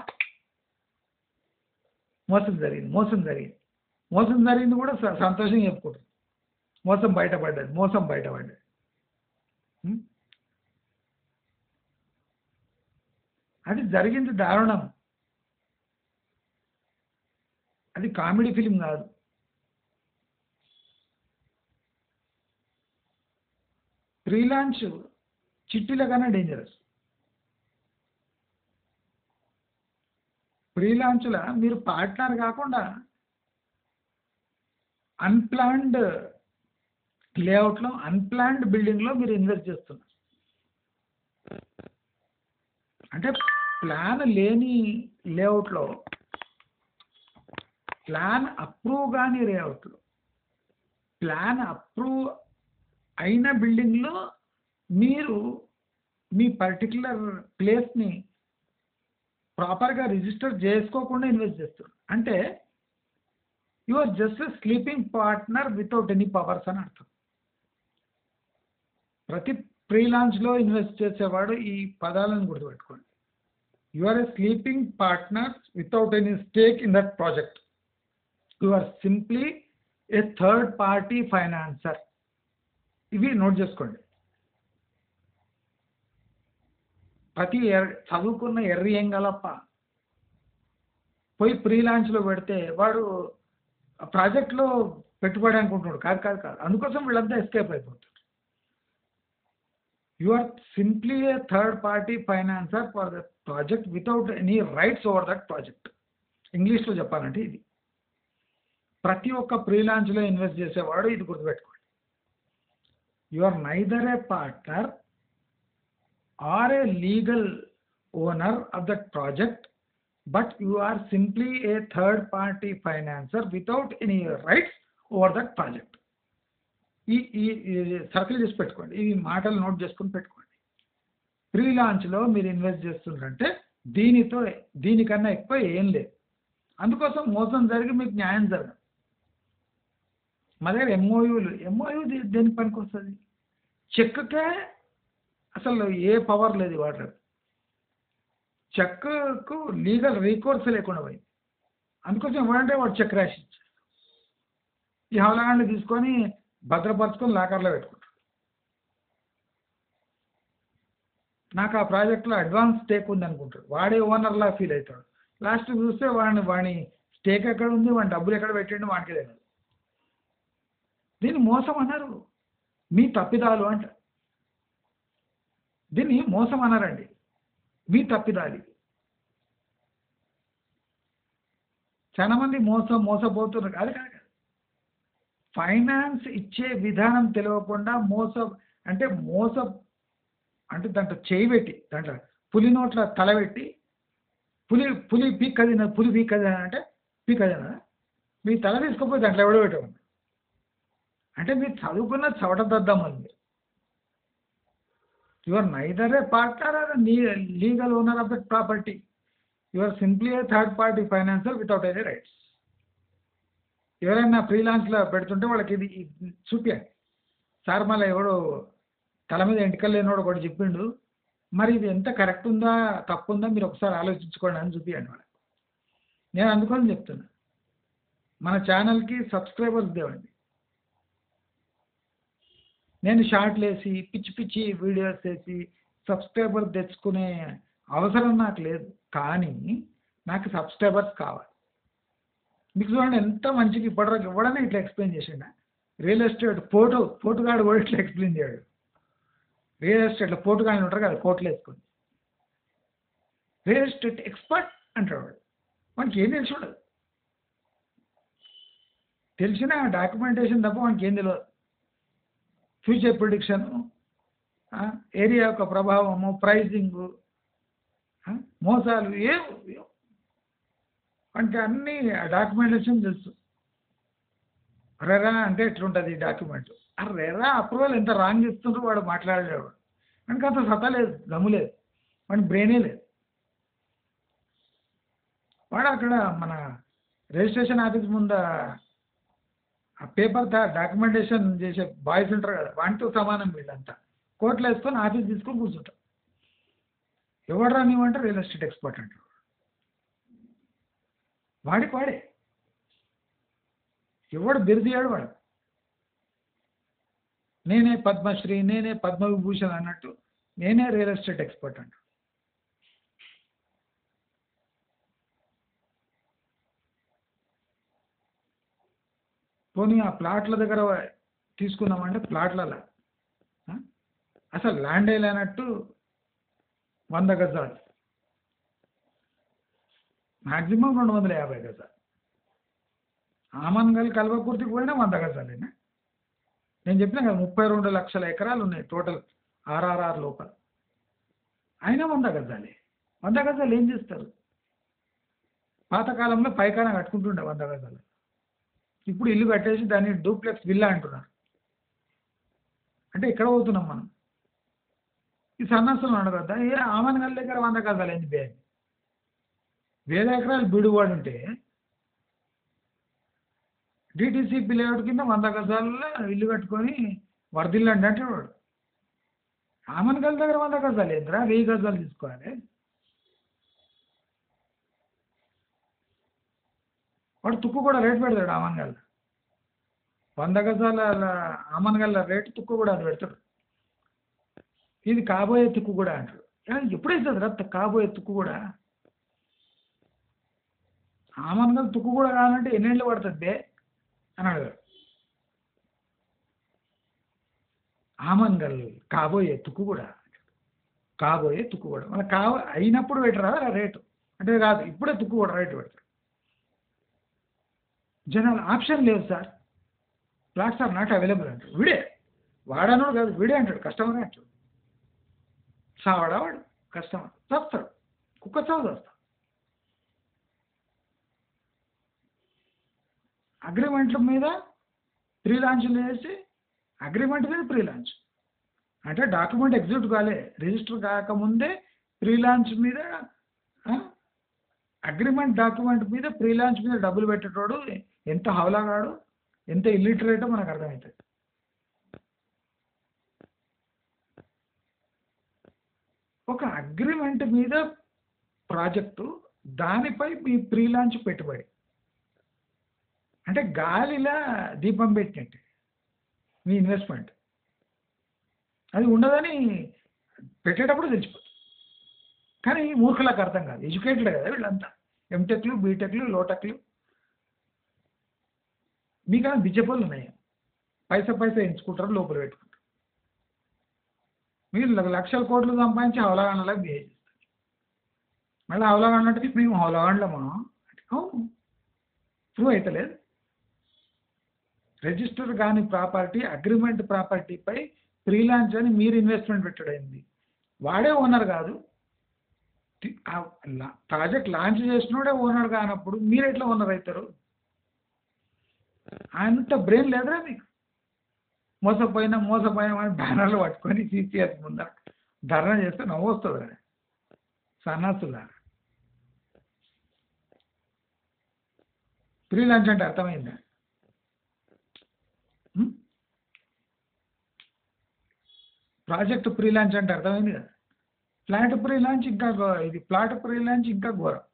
Speaker 1: మోసం జరిగింది మోసం జరిగింది మోసం జరిగింది కూడా స- సంతోషంగా చెప్పుకుంటారు మోసం బయటపడ్డది మోసం బయటపడ్డది ఉం? అది జరిగింది దారుణం అది కామెడీ ఫిలిం కాదు ప్రీ లాంచ్ చిట్టీల కన్నా డేంజరస్ ప్రీ లాంచ్లో మీరు పార్ట్నర్ కాకుండా అన్ప్లాన్డ్ లేఅవుట్లో అన్ప్లాన్డ్ బిల్డింగ్లో మీరు ఇన్వెస్ట్ చేస్తున్నారు అంటే ప్లాన్ లేని లేఅవుట్లో ప్లాన్ అప్రూవ్ కాని లేఅవుట్లో ప్లాన్ అప్రూవ్ అయిన బిల్డింగ్లో మీరు మీ పర్టికులర్ ప్లేస్ని ప్రాపర్గా రిజిస్టర్ చేసుకోకుండా ఇన్వెస్ట్ చేస్తారు అంటే you are just sleeping partner without any powers అని అర్థం ప్రతి ప్రీ లాంచ్లో ఇన్వెస్ట్ చేసేవాడు ఈ పదాలను గుర్తుపెట్టుకోండి you are a sleeping partner without any stake in that project you are simply a third party financier ఇవి నోట్ చేసుకోండి ప్రతి ఎర్ చదువుకున్న ఎర్రి ఏం గలప్ప పోయి ప్రీ లాంచ్లో పెడితే వాడు ఆ ప్రాజెక్ట్లో పెట్టుబడి అనుకుంటున్నాడు కాదు కాదు కాదు అందుకోసం వీళ్ళంతా ఎస్కేప్ అయిపోతారు you are simply a third party financier for the project without any rights over that project ఇంగ్లీష్లో చెప్పాలంటే ఇది ప్రతి ఒక్క ప్రీ లాంచ్లో ఇన్వెస్ట్ చేసేవాడు ఇది గుర్తుపెట్టుకోండి you are neither a partner or a legal owner of that project but you are simply a third party financer without any rights over that project ఈ ఈ సర్కిల్ చేసి పెట్టుకోండి ఈ మాటలు నోట్ చేసుకుని పెట్టుకోండి ప్రీ లాంచ్లో మీరు ఇన్వెస్ట్ చేస్తున్నారంటే దీనితో దీనికన్నా ఎక్కువ ఏం లేదు అందుకోసం మోసం జరిగి మీకు న్యాయం జరగదు మా దగ్గర ఎంఓయూలు ఎంఓయూ దేనికి పనికి వస్తుంది చెక్కే అసలు ఏ పవర్ లేదు వాటర్ చెక్కు లీగల్ రీకోర్స్ లేకుండా పోయింది అందుకోసం ఎవరంటే వాడు చెక్ రాసి ఇచ్చారు ఈ హవలగాన్ని తీసుకొని భద్రపరచుకొని లాకర్లో పెట్టుకుంటారు నాకు ఆ ప్రాజెక్ట్లో అడ్వాన్స్ స్టేక్ ఉంది అనుకుంటాడు వాడే ఓనర్లా ఫీల్ అవుతాడు లాస్ట్ చూస్తే వాడిని వాడి స్టేక్ ఎక్కడ ఉంది వాడి డబ్బులు ఎక్కడ పెట్టిండు వాడికి తెలియదు దీన్ని మోసం అన్నారు మీ తప్పిదాలు అంట దీన్ని మోసం అన్నారండి మీ తప్పిదాలి చాలా మంది మోసం మోసపోతున్నారు అది కాదు ఫైనాన్స్ ఇచ్చే విధానం తెలియకుండా మోస అంటే మోస అంటే దాంట్లో చేయి పెట్టి దాంట్లో పులి నోట్ల తల పెట్టి పులి పులి పీక్కదిన పులి పీక్కదిన అంటే పీక్కదిన మీ తల తీసుకుపోయి దాంట్లో ఎవడో పెట్టమని అంటే మీరు చదువుకున్న చవట దద్దామని మీరు you are neither a partner or a ne- legal owner of that property. You are simply a third party financer without any rights. ఎవరైనా ఫ్రీలాన్స్లో పెడుతుంటే వాళ్ళకి ఇది ఇది చూపించండి సార్ మళ్ళీ ఎవడో తల మీద ఎంటికలు లేనివాడు ఒకటి చెప్పిండు మరి ఇది ఎంత కరెక్ట్ ఉందా తప్పు ఉందా మీరు ఒకసారి ఆలోచించుకోండి అని చూపించండి వాళ్ళకి నేను అందుకోసం చెప్తున్నా మన ఛానల్కి సబ్స్క్రైబర్స్ దేవండి నేను షార్ట్లు వేసి పిచ్చి పిచ్చి వీడియోస్ వేసి సబ్స్క్రైబర్ తెచ్చుకునే అవసరం నాకు లేదు కానీ నాకు సబ్స్క్రైబర్స్ కావాలి మీకు చూడండి ఎంత మంచిగా ఇప్పటివరకు ఇవ్వడమే ఇట్లా ఎక్స్ప్లెయిన్ చేసిండ రియల్ ఎస్టేట్ పోటు పోటుగాడు కూడా ఇట్లా ఎక్స్ప్లెయిన్ చేయడు రియల్ ఎస్టేట్లో పోటుగాళ్ళు ఉంటారు కదా కోట్లు వేసుకొని రియల్ ఎస్టేట్ ఎక్స్పర్ట్ అంటాడు వాడు వానికి ఏం తెలిసి ఉండదు తెలిసిన డాక్యుమెంటేషన్ తప్ప వానికి ఏం తెలియదు ఫ్యూచర్ ప్రిడిక్షన్ ఏరియా యొక్క ప్రభావము ప్రైజింగు మోసాలు ఏ అంటే అన్ని డాక్యుమెంటేషన్ తెలుసు రెరా అంటే ఎట్లుంటుంది ఈ డాక్యుమెంట్ ఆ రెరా అప్రూవల్ ఎంత రాంగ్ ఇస్తుండ్రో వాడు మాట్లాడలేడు వాడికి అంత సత లేదు దమ్ము లేదు వాడి బ్రెయినే లేదు వాడు అక్కడ మన రిజిస్ట్రేషన్ ఆఫీస్ ముందు ఆ పేపర్ డాక్యుమెంటేషన్ చేసే బాయ్స్ ఉంటారు కదా వాటితో సమానం వీళ్ళంతా కోట్లు వేసుకొని ఆఫీస్ తీసుకొని కూర్చుంటారు ఎవడరా నీవంటే రియల్ ఎస్టేట్ ఎక్స్పర్ట్ అంటారు వాడికి వాడే ఎవడు బిరుదియాడు వాడు నేనే పద్మశ్రీ నేనే పద్మవిభూషణ్ అన్నట్టు నేనే రియల్ ఎస్టేట్ ఎక్స్పర్ట్ అంటాడు పోనీ ఆ ప్లాట్ల దగ్గర తీసుకుందామంటే ప్లాట్లలో ఆ? అసలు ల్యాండ్ లేనట్టు వంద గజాలు మ్యాక్సిమం రెండు వందల యాభై గజాలు ఆమన్గల్ కల్వకుర్తికి పోయినా వంద గజాలేనా నేను చెప్పిన కదా ముప్పై రెండు లక్షల ఎకరాలు ఉన్నాయి టోటల్ ఆర్ఆర్ఆర్ లోపల అయినా వంద గజాలే వంద గజాలు ఏం చేస్తారు పాతకాలంలో పైకాన కట్టుకుంటుండే వంద గజాలు ఇప్పుడు ఇల్లు కట్టేసి దాన్ని డూప్లెక్స్ విల్లా అంటున్నారు అంటే ఎక్కడ పోతున్నాం మనం ఈ సన్నాసులు అడగద్దా ఏ ఆమన్గల్ దగ్గర వంద గజాలు ఏంది బే వేల ఎకరాలు బీడువాడు ఉంటే డిటీసీపీ లేఅవుట్ కింద వంద గజాల్లో ఇల్లు కట్టుకొని వర్దిల్లండి అంటే వాడు ఆమన్గల్ దగ్గర వంద గజాలు ఏందిరా వెయ్యి గజాలు తీసుకోవాలి వాడు తుక్కు కూడా రేట్ పెడతాడు ఆమన్గల్ వంద గజాల ఆమన్గల్ రేటు తుక్కు కూడా అది పెడతాడు ఇది కాబోయే తుక్కు కూడా అంటాడు ఏ, ఎప్పుడు ఇస్తుంది రా కాబోయే తుక్కు కూడా ఆమన్గల్ తుక్కు కూడా కావాలంటే ఎన్నేళ్ళు పడుతుంది బే అని అడిగాడు ఆమన్గల్ కాబోయే తుక్కు కూడా కాబోయే తుక్కు కూడా మళ్ళీ కా అయినప్పుడు పెట్టరా రేటు అంటే కాదు ఇప్పుడే తుక్కు కూడా రేటు పెడతారు జనాలు ఆప్షన్ లేదు sir plots are not available అంటాడు వీడే వాడనోడు కాదు వీడే అంటాడు కస్టమర్ అంటాడు సావాడా వాడు కస్టమర్ చస్తాడు కుక్క చావు చస్తాడు అగ్రిమెంట్ల మీద ప్రీ లాంచ్లు చేసి అగ్రిమెంట్ మీద ప్రీ లాంచ్ అంటే డాక్యుమెంట్ ఎగ్జిక్యూట్ కాలే రిజిస్టర్ కాకముందే ప్రీ లాంచ్ మీద అగ్రిమెంట్ డాక్యుమెంట్ మీద ప్రీ లాంచ్ మీద డబ్బులు పెట్టేటోడు ఎంత హౌలాగాడు ఎంత ఇల్లిటరేటో మనకు అర్థమవుతుంది ఒక అగ్రిమెంట్ మీద ప్రాజెక్టు దానిపై మీ ప్రీ లాంచ్ పెట్టుబడి అంటే గాలిలా దీపం పెట్టినట్టు మీ ఇన్వెస్ట్మెంట్ అది ఉండదని పెట్టేటప్పుడు తెలిసిపోతుంది కానీ మూర్ఖులకు అర్థం కాదు ఎడ్యుకేటెడ్ కదా వీళ్ళంతా ఎంటెక్లు బీటెక్లు లోటెక్లు మీకన్నా బిజ్జపళ్ళు ఉన్నాయి పైసా పైసా ఎంచుకుంటారు లోపల పెట్టుకుంటారు మీరు ల- లక్షల కోట్లు సంపాదించి అవలాగండలా బిహేవ్ చేస్తారు మళ్ళీ అవలాగండ అంటే మేము అవలాగండమా అవును ప్రూవ్ అవుతలేదు రిజిస్టర్ కాని ప్రాపర్టీ అగ్రిమెంట్ ప్రాపర్టీపై ప్రీ లాంచ్ అని మీరు ఇన్వెస్ట్మెంట్ పెట్టడైంది వాడే ఓనర్ కాదు తి- ఆ లా- ప్రాజెక్ట్ లాంచ్ చేసినోడే ఓనర్ కానప్పుడు మీరు ఎట్లా ఓనర్ అవుతారు అంత బ్రెయిన్ లేదురా మీకు మోసపోయినా మోసపోయినా అని బ్యానర్లు పట్టుకొని సిపిఎస్ ముందర ధర్నా చేస్తే నవ్వు వస్తుంది కదా సన్నాసులా ప్రీ లాంచ్ అంటే అర్థమైందా ఉం? ప్రాజెక్ట్ ప్రీ లాంచ్ అంటే అర్థమైంది కదా ఫ్లాట్ ప్రీ లాంచ్ ఇంకా ఘో- ఇది ప్లాట్ ప్రీ లాంచ్ ఇంకా ఘోరం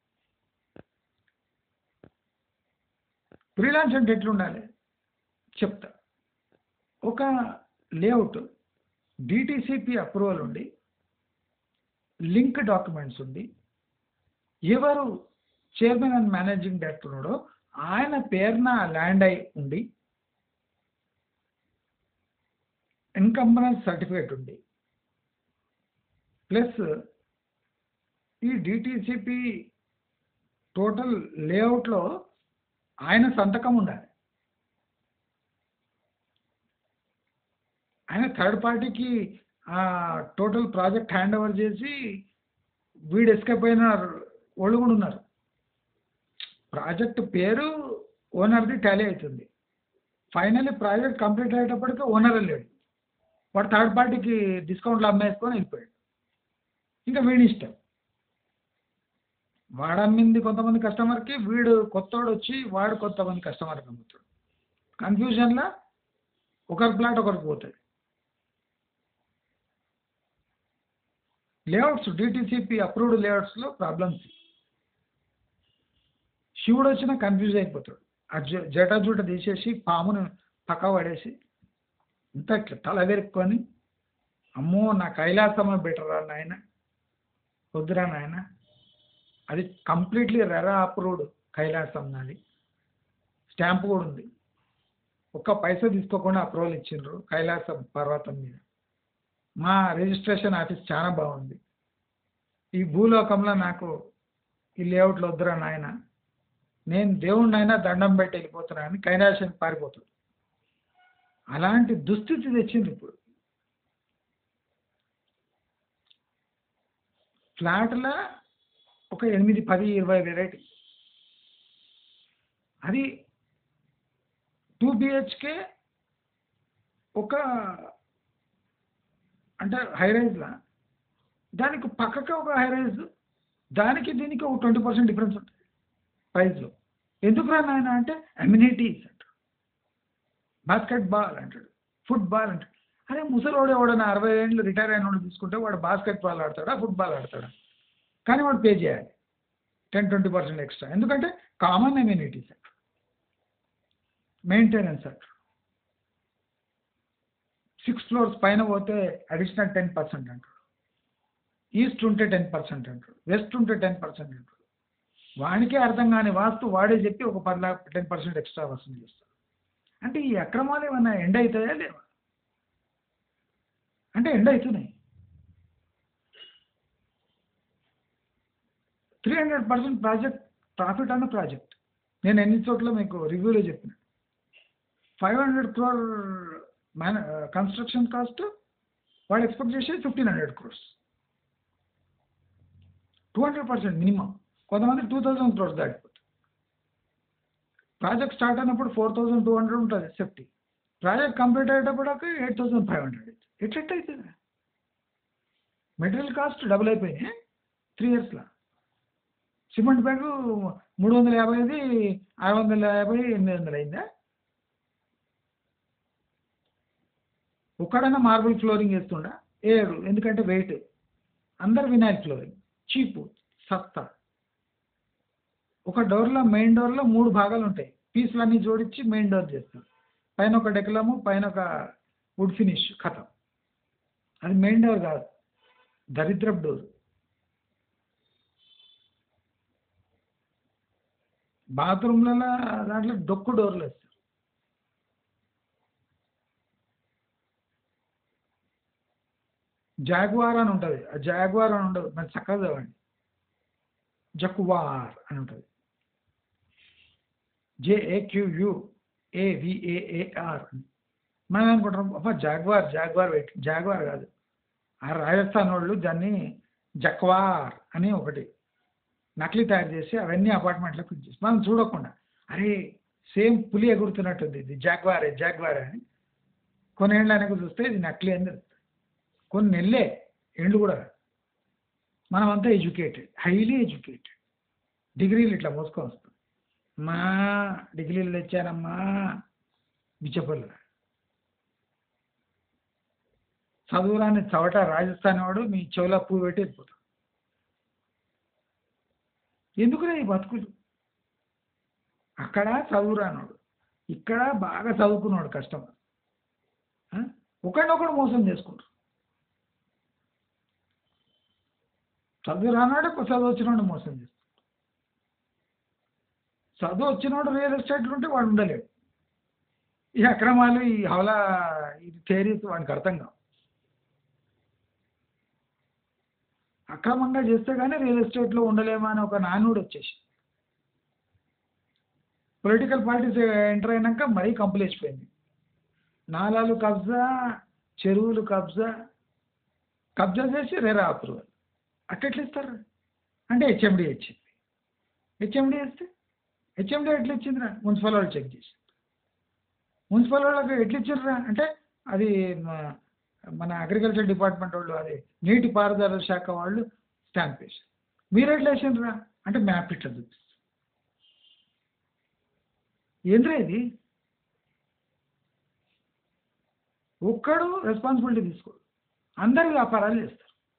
Speaker 1: ప్రీ లాంచ్ అంటే ఎట్లుండాలి చెప్తా ఒక లేఅవుట్ డిటిసిపి అప్రూవల్ ఉండి లింక్ డాక్యుమెంట్స్ ఉండి ఎవరు చైర్మన్ అండ్ మేనేజింగ్ డైరెక్టర్ ఉన్నాడో ఆయన పేరున ల్యాండ్ అయి ఉండి ఇన్కంబరెన్స్ సర్టిఫికేట్ ఉంది ప్లస్ ఈ డిటిసిపి టోటల్ లేఅవుట్లో ఆయన సంతకం ఉండాలి ఆయన థర్డ్ పార్టీకి టోటల్ ప్రాజెక్ట్ హ్యాండ్ ఓవర్ చేసి వీడు ఎస్కేప్ అయిన వాళ్ళు కూడా ఉన్నారు ప్రాజెక్ట్ పేరు ఓనర్ది టాలీ అవుతుంది ఫైనల్లీ ప్రాజెక్ట్ కంప్లీట్ అయ్యేటప్పటికి ఓనర్ వెళ్ళాడు వాడు థర్డ్ పార్టీకి డిస్కౌంట్లు అమ్మేసుకొని వెళ్ళిపోయాడు ఇంకా వీడి ఇష్టం వాడు అమ్మింది కొంతమంది కస్టమర్కి వీడు కొత్తవాడు వచ్చి వాడు కొంతమంది కస్టమర్కి అమ్ముతాడు కన్ఫ్యూజన్లో ఒకరి ప్లాట్ ఒకరికి పోతుంది లేఅవుట్స్ డిటిసిపి అప్రూవ్డ్ లేఅవుట్స్లో ప్రాబ్లమ్స్ శివుడు వచ్చినా కన్ఫ్యూజ్ అయిపోతాడు ఆ జ- జటాజూట తీసేసి పామును పక్క పడేసి ఇంత ఇట్లా తల వెరుక్కొని అమ్మో నా కైలాసమే బెటర్ రా నాయన వద్దురా నాయన అది కంప్లీట్లీ రెరా అప్రూవ్డ్ కైలాసం నాది స్టాంప్ కూడా ఉంది ఒక్క పైసా తీసుకోకుండా అప్రూవల్ ఇచ్చిండ్రు కైలాస పర్వతం మీద మా రిజిస్ట్రేషన్ ఆఫీస్ చాలా బాగుంది ఈ భూలోకంలో నాకు ఈ లేఅవుట్లు వద్దురా నాయన నేను దేవుణ్ణైనా దండం పెట్టి వెళ్ళిపోతున్నా అని కైలాసానికి పారిపోతుంది అలాంటి దుస్థితి తెచ్చింది ఇప్పుడు ఫ్లాట్ల ఒక ఎనిమిది పది ఇరవై వెరైటీ అది టూ బిహెచ్కే ఒక అంటే హై రైజ్లా దానికి పక్కకే ఒక హై రైజ్ దానికి దీనికి ఒక ట్వంటీ పర్సెంట్ డిఫరెన్స్ ఉంటుంది ప్రైస్లో ఎందుకు రా నాయన అంటే అమ్యూనిటీస్ అంటాడు బాస్కెట్ బాల్ అంటాడు ఫుట్బాల్ అంటాడు అరే ముసలోడు ఎవడన్నా అరవై ఏళ్ళు రిటైర్ అయిన వాడు తీసుకుంటే వాడు బాస్కెట్ బాల్ ఆడతాడా ఫుట్బాల్ ఆడతాడా కానీ వాడు పే చేయాలి టెన్ ట్వంటీ పర్సెంట్ ఎక్స్ట్రా ఎందుకంటే కామన్ అమ్యూనిటీస్ అంటారు మెయింటెనెన్స్ అంటారు సిక్స్ ఫ్లోర్స్ పైన పోతే అడిషనల్ టెన్ పర్సెంట్ అంటారు ఈస్ట్ ఉంటే టెన్ పర్సెంట్ అంటాడు వెస్ట్ ఉంటే టెన్ పర్సెంట్ అంటాడు వానికే అర్థం కాని వాస్తు వాడే చెప్పి ఒక పది లాక్ టెన్ పర్సెంట్ ఎక్స్ట్రా వసూలు చేస్తాడు అంటే ఈ అక్రమాలు ఏమన్నా ఎండ్ అవుతాయా లేవా అంటే ఎండ్ అవుతున్నాయి three hundred percent project profit అన్న ప్రాజెక్ట్ నేను ఎన్ని చోట్ల మీకు రివ్యూలో చెప్పిన five hundred crore man construction cost వాడు ఎక్స్పెక్ట్ చేసేది fifteen hundred crores two hundred percent minimum కొంతమంది టూ థౌజండ్ క్రోర్స్ దాటిపోతుంది ప్రాజెక్ట్ స్టార్ట్ అయినప్పుడు ఫోర్ థౌజండ్ టూ హండ్రెడ్ ఉంటుంది సేఫ్టీ ప్రాజెక్ట్ కంప్లీట్ అయ్యేటప్పటికి ఎయిట్ థౌజండ్ ఫైవ్ హండ్రెడ్ ఎట్లా అవుతుంది మెటీరియల్ కాస్ట్ డబుల్ అయిపోయినాయి త్రీ ఇయర్స్లో సిమెంట్ బ్యాగ్ మూడు వందల యాభైది ఆరు వందల యాభై ఎనిమిది వందలు అయిందా ఒక్కడన్నా మార్బుల్ ఫ్లోరింగ్ వేస్తుండా ఏడు ఎందుకంటే వెయిట్ అందరు వినాయల్ ఫ్లోరింగ్ చీపు సత్తా ఒక డోర్లో మెయిన్ డోర్లో మూడు భాగాలు ఉంటాయి పీసులన్నీ జోడించి మెయిన్ డోర్ చేస్తారు పైన ఒక డెకలము పైన ఒక వుడ్ ఫినిష్ కథం అది మెయిన్ డోర్ కాదు దరిద్రపు డోర్ బాత్రూమ్లలో దాంట్లో డొక్కు డోర్లు వేస్తారు జాగ్వార్ అని ఉంటుంది ఆ జాగ్వార్ అని ఉండదు మరి చక్కగా చదవండి జక్వార్ అని ఉంటుంది జేఏక్యూయు ఏవిఏఏఆర్ మనం అనుకుంటాం అబ్బా జాగ్వార్ జాగ్వార్ వెయిట్ జాగ్వార్ కాదు ఆ రాజస్థాన్ వాళ్ళు దాన్ని జక్వార్ అని ఒకటి నకిలీ తయారు చేసి అవన్నీ అపార్ట్మెంట్లకు ఫిట్ చేసి మనం చూడకుండా అరే సేమ్ పులి ఎగురుతున్నట్టుంది ఇది జాగ్వారే జాగ్వారే అని కొన్ని ఏళ్ళు వెనక చూస్తే ఇది నకిలీ అని తెలుస్తుంది కొన్ని నెల్లే ఎండ్లు కూడా మనమంతా ఎడ్యుకేటెడ్ హైలీ ఎడ్యుకేటెడ్ డిగ్రీలు ఇట్లా మోసుకొని వస్తాం మా డిగ్రీలు తెచ్చానమ్మా బిచ్చపల్లి చదువురాని చవట రాజస్థాన్ వాడు మీ చెవుల పువ్వు పెట్టి వెళ్ళిపోతాడు ఎందుకురా ఈ బతుకులు అక్కడ చదువురానోడు ఇక్కడ బాగా చదువుకున్నాడు కస్టమర్ ఒకడినొకడు మోసం చేసుకుంటారు చదువు రానాడు చదువు వచ్చినోడు మోసం చేస్తాడు చదువు వచ్చినోడు రియల్ ఎస్టేట్లు ఉంటే వాడు ఉండలేడు ఈ అక్రమాలు ఈ హవలా ఇది థేరీస్ వాడికి అర్థం కావు అక్రమంగా చేస్తే కానీ రియల్ ఎస్టేట్లో ఉండలేమా అని ఒక నానుడు వచ్చేసి పొలిటికల్ పార్టీస్ ఎంటర్ అయినాక మరీ కంపులేసిపోయింది నాలాలు కబ్జా చెరువులు కబ్జా కబ్జా చేసి రేరా అప్రూవల్ అట్టెట్లు ఇస్తారు అంటే హెచ్ఎండి ఇచ్చింది హెచ్ఎండి ఇస్తే హెచ్ఎండి ఎట్లా ఇచ్చిందిరా మున్సిపల్ వాళ్ళు చెక్ చేసి మున్సిపల్ వాళ్ళకి ఎట్లా ఇచ్చిండ్రా అంటే అది మ- మన అగ్రికల్చర్ డిపార్ట్మెంట్ వాళ్ళు అది నీటి పారుదల శాఖ వాళ్ళు స్టాంప్ వేసారు మీరు ఎట్లా వేసిండ్రా అంటే మ్యాప్ ఇట్లా చూపిస్తారు ఏంద్రా ఇది ఒక్కడు రెస్పాన్సిబిలిటీ తీసుకోడు అందరు వ్యాపారాలు చేస్తారు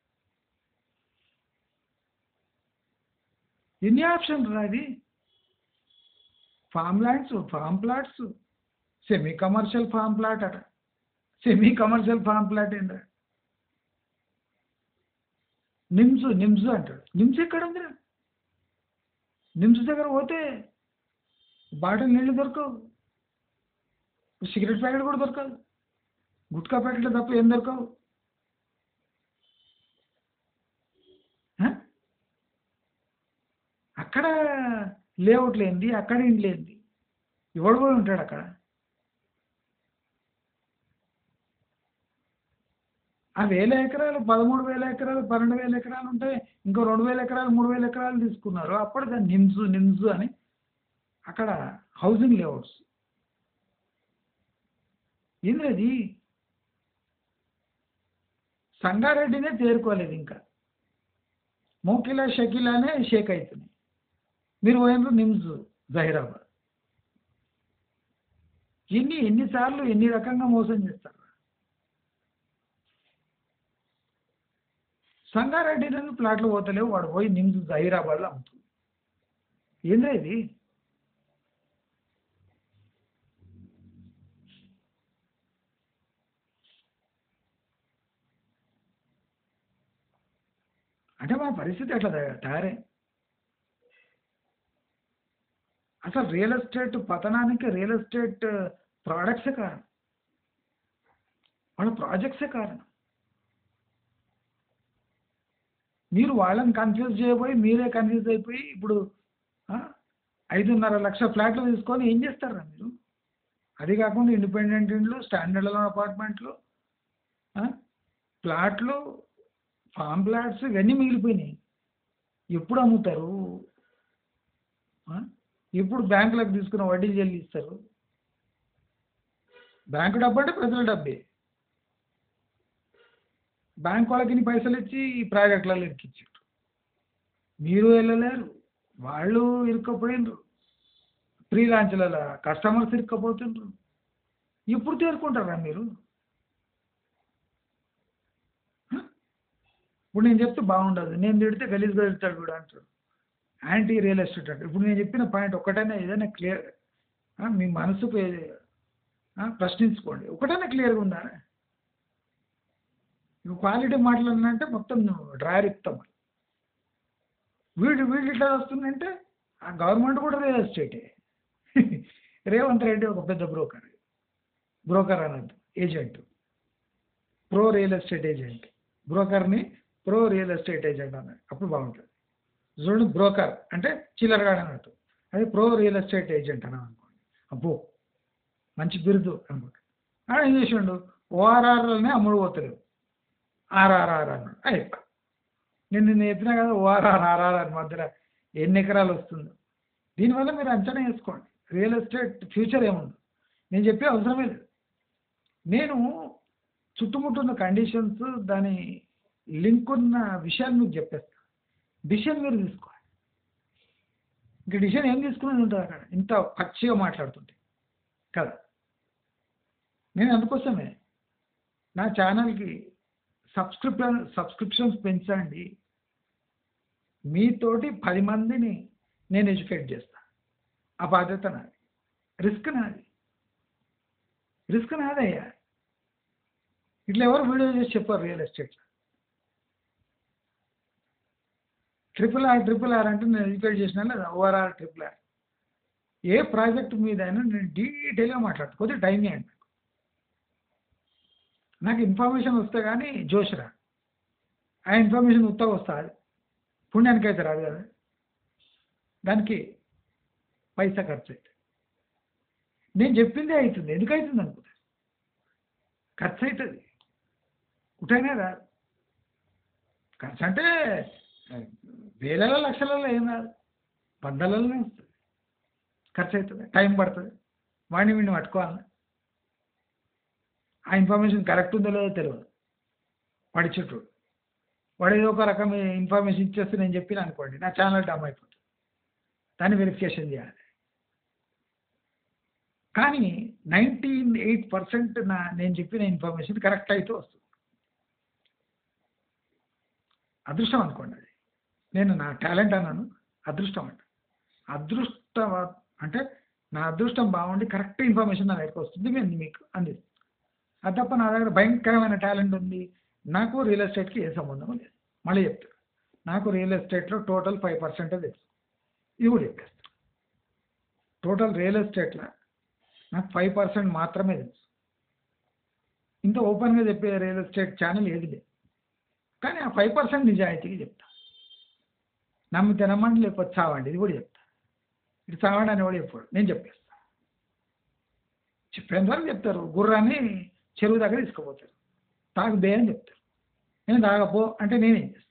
Speaker 1: ఎన్ని ఆప్షన్ రా ఇది farm lands farm plots semi commercial farm plot అట సెమీ కమర్షియల్ ఫామ్ ప్లాట్ ఏంద్రా నిమ్స్ నిమ్స్ అంటాడు నిమ్స్ ఎక్కడ ఉందిరా నిమ్స్ దగ్గర పోతే బాటిల్ నీళ్ళు దొరకవు సిగరెట్ ప్యాకెట్ కూడా దొరకదు గుట్కా ప్యాకెట్లు తప్ప ఏం దొరకవు ఆ? అక్కడ లేఅవుట్ లేనిది అక్కడ ఇంటి లేనిది ఎవడు పోయి ఉంటాడు అక్కడ ఆ వేల ఎకరాలు పదమూడు వేల ఎకరాలు పన్నెండు వేల ఎకరాలు ఉంటే ఇంకో రెండు వేల ఎకరాలు మూడు వేల ఎకరాలు తీసుకున్నారు అప్పుడు దాన్ని నిమ్స్ నిమ్స్ అని అక్కడ హౌసింగ్ లేఅవుట్స్ ఏంది అది సంగారెడ్డినే తేరుకోలేదు ఇంకా మోకిలా షకీలానే షేక్ అవుతున్నాయి మీరు పోయినారు నిమ్స్ జహీరాబాద్ ఎన్ని ఎన్నిసార్లు ఎన్ని రకంగా మోసం చేస్తారు సంగారెడ్డి నుండి ప్లాట్లు పోతలేవు వాడు పోయి నిమ్స్ జహీరాబాద్లో అమ్ముతుంది ఏంద్రా ఇది అంటే మన పరిస్థితి అట్లా తయా- తయారై అసలు రియల్ ఎస్టేట్ పతనానికి రియల్ ఎస్టేట్ ప్రోడక్ట్సే కారణం వాళ్ళ ప్రాజెక్ట్సే కారణం మీరు వాళ్ళని కన్ఫ్యూజ్ చేయబోయి మీరే కన్ఫ్యూజ్ అయిపోయి ఇప్పుడు ఆ, ఐదున్నర లక్ష ఫ్లాట్లు తీసుకొని ఏం చేస్తారా మీరు అది కాకుండా ఇండిపెండెంట్ ఇండ్లు స్టాండర్డ్ అలోన్ అపార్ట్మెంట్లు ఆ, ప్లాట్లు ఫామ్ ప్లాట్స్ ఇవన్నీ మిగిలిపోయినాయి ఎప్పుడు అమ్ముతారు ఆ? ఎప్పుడు బ్యాంకులకు తీసుకున్న వడ్డీ చెల్లిస్తారు బ్యాంకు డబ్బు అంటే ప్రజల డబ్బే బ్యాంక్ వాళ్ళకి ఇన్ని పైసలు ఇచ్చి ఈ ప్రాజెక్టులలో ఇరికిచ్చారు మీరు వెళ్ళలేరు వాళ్ళు ఇరుక్కపోయినరు ప్రీ లాంచ్లలో కస్టమర్స్ ఇరుక్కపోతుండ్రు ఎప్పుడు తేరుకుంటారా మీరు హ? ఇప్పుడు నేను చెప్తే బాగుండదు నేను తిడితే గలీజ్గా తిడతాడు కూడా అంటాడు యాంటీ రియల్ ఎస్టేట్ అంటే ఇప్పుడు నేను చెప్పిన పాయింట్ ఒక్కటైనా ఏదైనా క్లియర్ మీ మనసుకు ఏ- ఆ, ప్రశ్నించుకోండి ఒకటైనా క్లియర్గా ఉందా నువ్వు క్వాలిటీ మాట్లాడినంటే మొత్తం నువ్వు డ్రాయర్ ఇస్తాం వీడు వీడు ఇట్లా వస్తుందంటే ఆ గవర్నమెంట్ కూడా రియల్ ఎస్టేటే రేవంత్ రెడ్డి ఒక పెద్ద బ్రోకర్ బ్రోకర్ అనద్దు agent pro real estate agent బ్రోకర్ని ప్రో రియల్ ఎస్టేట్ ఏజెంట్ అన్నాడు అప్పుడు బాగుంటుంది చూడండి బ్రోకర్ అంటే చిల్లరగాడు అన్నట్టు అదే ప్రో రియల్ ఎస్టేట్ ఏజెంట్ అన్నాం అనుకోండి అబ్బో మంచి బిరుదు అనుకోండి ఆడ ఏం చేసిండు ఓఆర్ఆర్లోనే అమ్ముడు పోతలేవు ఆర్ఆర్ఆర్ అన్నాడు అయిపో నేను నిన్న చెప్పినా కదా ఓఆర్ఆర్ ఆర్ఆర్ఆర్ మధ్యలో ఎన్ని ఎకరాలు వస్తుందో దీనివల్ల మీరు అంచనా వేసుకోండి రియల్ ఎస్టేట్ ఫ్యూచర్ ఏముంది నేను చెప్పే అవసరమే లేదు నేను చుట్టుముట్టున్న కండిషన్స్ దాని లింక్ ఉన్న విషయాలు మీకు చెప్పేస్తాను డిసిషన్ మీరు తీసుకోవాలి ఇంకా డిసిషన్ ఏం తీసుకునేది ఉంటుంది అక్కడ ఇంత పచ్చిగా మాట్లాడుతుంటే కదా నేను అందుకోసమే నా ఛానల్కి సబ్స్క్రిప్షన్ సబ్స్క్రిప్షన్స్ పెంచండి మీతోటి పది మందిని నేను ఎడ్యుకేట్ చేస్తా ఆ బాధ్యత నాది రిస్క్ నాది రిస్క్ నాదయ్యా ఇట్లా ఎవరు వీడియో చేసి చెప్పారు రియల్ ఎస్టేట్లో ట్రిపుల్ ఆర్ ట్రిపుల్ ఆర్ అంటే నేను ఎడ్యుకేట్ చేసినా లేదా ఓఆర్ఆర్ ట్రిపుల్ ఆర్ ఏ ప్రాజెక్ట్ మీద అయినా నేను డీటెయిల్గా మాట్లాడుతా కొద్దిగా టైం ఇవ్వండి నాకు నాకు ఇన్ఫర్మేషన్ వస్తే కానీ జోష్ రా ఆ ఇన్ఫర్మేషన్ ఉత్తగా వస్తుంది పుణ్యానికి అయితే రాదు కదా దానికి పైసా ఖర్చు అవుతుంది నేను చెప్పిందే అవుతుంది ఎందుకు అవుతుంది అనుకుంటా ఖర్చు అవుతుంది కుటైనా రాదు ఖర్చు అంటే వేలలో లక్షలలో ఏం రాదు వందలలోనే వస్తుంది ఖర్చు అవుతుంది టైం పడుతుంది వాడిని వీడిని పట్టుకోవాలి ఆ ఇన్ఫర్మేషన్ కరెక్ట్ ఉందో లేదో తెలియదు వాడి చుట్టూ వాడు ఏదో ఒక రకం ఇన్ఫర్మేషన్ ఇచ్చేస్తే నేను చెప్పిన అనుకోండి నా ఛానల్ డమ్ అయిపోతుంది దాన్ని వెరిఫికేషన్ చేయాలి కానీ నైంటీ ఎయిట్ పర్సెంట్ నా నేను చెప్పిన ఇన్ఫర్మేషన్ కరెక్ట్ అయితే వస్తుంది అదృష్టం అనుకోండి అది నేను నా టాలెంట్ అన్నాను అదృష్టం అంట అదృష్టం అంటే నా అదృష్టం బాగుండి కరెక్ట్ ఇన్ఫర్మేషన్ నా దగ్గరికి వస్తుంది నేను మీకు అందిస్తాను అది తప్ప నా దగ్గర భయంకరమైన టాలెంట్ ఉంది నాకు రియల్ ఎస్టేట్కి ఏ సంబంధం లేదు మళ్ళీ చెప్తాను నాకు రియల్ ఎస్టేట్లో టోటల్ ఫైవ్ పర్సెంటే తెలుసు ఇది కూడా చెప్పేస్తాను టోటల్ రియల్ ఎస్టేట్లో నాకు ఫైవ్ పర్సెంట్ మాత్రమే తెలుసు ఇంత ఓపెన్గా చెప్పే రియల్ ఎస్టేట్ ఛానల్ ఏది లేదు కానీ ఆ ఫైవ్ పర్సెంట్ నిజాయితీగా చెప్తా నమ్మితే నమ్మండి లేకపోతే చావండి ఇది కూడా చెప్తా ఇటు చావండి అని కూడా చెప్పాడు నేను చెప్పేస్తా చెప్పేంత వరకు చెప్తారు గుర్రాన్ని చెరువు దగ్గర తీసుకుపోతారు తాగు బే అని చెప్తారు నేను తాగపో అంటే నేనేం చేస్తా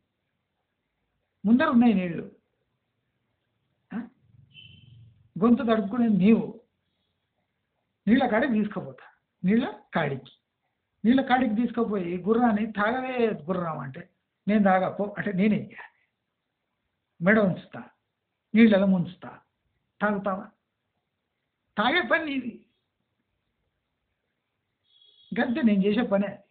Speaker 1: ముందర ఉన్నాయి నీళ్ళు ఆ? గొంతు తడుపుకునే నీవు నీళ్ళ కాడికి తీసుకుపోతా నీళ్ళ కాడికి నీళ్ళ కాడికి తీసుకుపోయి గుర్రాన్ని తాగవే గుర్రం అంటే నేను తాగపో అంటే నేనేం చేయాలి మెడ ఉంచుతా నీళ్ళలో ముంచుతా తాగుతావా తాగే పని నీది గంతే నేను చేసే పనే అది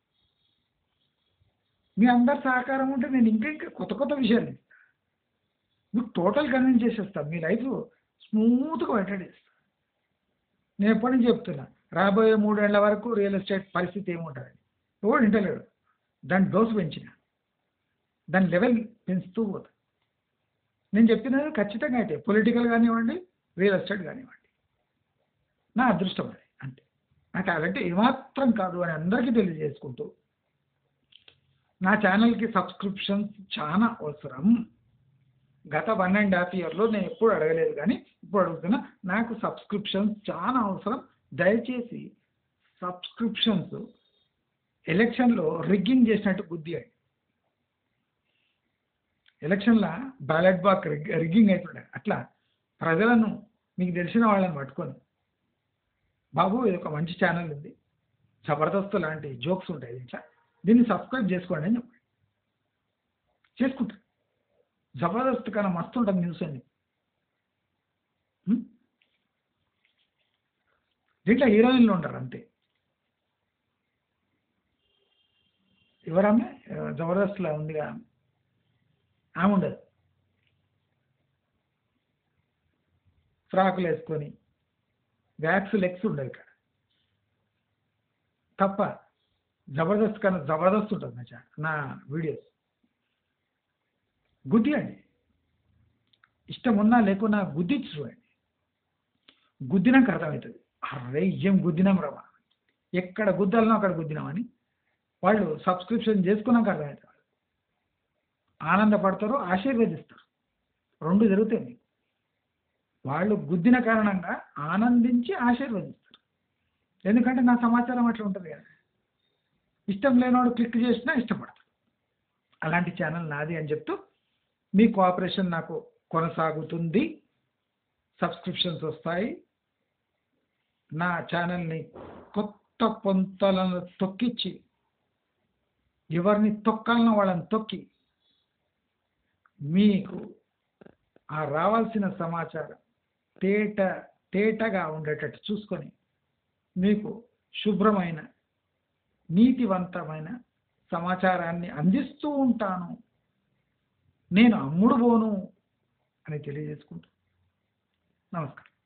Speaker 1: మీ అందరి సహకారం ఉంటే నేను ఇంకా ఇంకా కొత్త కొత్త విషయాలు ఇస్తా. మీకు టోటల్ కన్విన్స్ చేసేస్తా మీ లైఫ్ స్మూత్గా వెంటడేస్తా నేను ఎప్పటి నుంచి చెప్తున్నా రాబోయే మూడేళ్ల వరకు రియల్ ఎస్టేట్ పరిస్థితి ఏముంటుంది ఎవడు వింటలేడు దాని డోసు పెంచిన దాని లెవెల్ పెంచుతూ పోతా నేను చెప్పినది ఖచ్చితంగా అయితే పొలిటికల్ కానివ్వండి రియల్ ఎస్టేట్ కానివ్వండి నా అదృష్టం అది అంతే నా టాలెంట్ ఏమాత్రం కాదు అని అందరికీ తెలియజేసుకుంటూ నా ఛానల్కి సబ్స్క్రిప్షన్స్ చాలా అవసరం గత వన్ అండ్ హాఫ్ ఇయర్లో నేను ఎప్పుడు అడగలేదు కానీ ఇప్పుడు అడుగుతున్నా నాకు సబ్స్క్రిప్షన్స్ చాలా అవసరం దయచేసి సబ్స్క్రిప్షన్స్ ఎలక్షన్లో రిగ్గింగ్ చేసినట్టు బుద్ధి అండి ఎలక్షన్లో బ్యాలెట్ బాక్ రిగ్గింగ్ అవుతుండే అట్లా ప్రజలను మీకు తెలిసిన వాళ్ళని పట్టుకొని బాబు ఇది ఒక మంచి ఛానల్ ఉంది జబర్దస్త్ లాంటి జోక్స్ ఉంటాయి దీంట్లో దీన్ని సబ్స్క్రైబ్ చేసుకోండి అని చెప్పండి చేసుకుంటారు జబర్దస్త్ కన్నా మస్తు ఉంటుంది న్యూస్ అండి హ్మ్? దీంట్లో హీరోయిన్లు ఉంటారు అంతే ఎవరమ్మే జబర్దస్త్లో ఉందిగా ఆమె ఉండదు ఫ్రాకులు వేసుకొని వ్యాక్స్ లెగ్స్ ఉండదు ఇక్కడ తప్ప జబర్దస్త్ కన్నా జబర్దస్త్ ఉంటుంది నా ఛానల్ నా వీడియోస్ గుద్ది అండి ఇష్టం ఉన్నా లేకున్నా గుద్దిచ్చి చూడండి గుద్దినాక అర్థమవుతుంది అరే ఏం గుద్దినాం రమా ఎక్కడ గుద్దాలనో అక్కడ గుద్దినామని వాళ్ళు సబ్స్క్రిప్షన్ చేసుకున్నాక అర్థమవుతుంది ఆనందపడతారు ఆశీర్వదిస్తారు రెండు జరుగుతాయి మీకు వాళ్ళు గుద్దిన కారణంగా ఆనందించి ఆశీర్వదిస్తారు ఎందుకంటే నా సమాచారం అట్లా ఉంటుంది కదా ఇష్టం లేనివాడు క్లిక్ చేసినా ఇష్టపడతాడు అలాంటి ఛానల్ నాది అని చెప్తూ మీ కోఆపరేషన్ నాకు కొనసాగుతుంది సబ్స్క్రిప్షన్స్ వస్తాయి నా ఛానల్ని కొత్త పొంతలను తొక్కిచ్చి ఎవరిని తొక్కాలనో వాళ్ళని తొక్కి మీకు ఆ రావాల్సిన సమాచారం తేట తేటగా ఉండేటట్టు చూసుకొని మీకు శుభ్రమైన నీతివంతమైన సమాచారాన్ని అందిస్తూ ఉంటాను నేను అమ్ముడు పోను అని తెలియజేసుకుంటూ నమస్కారం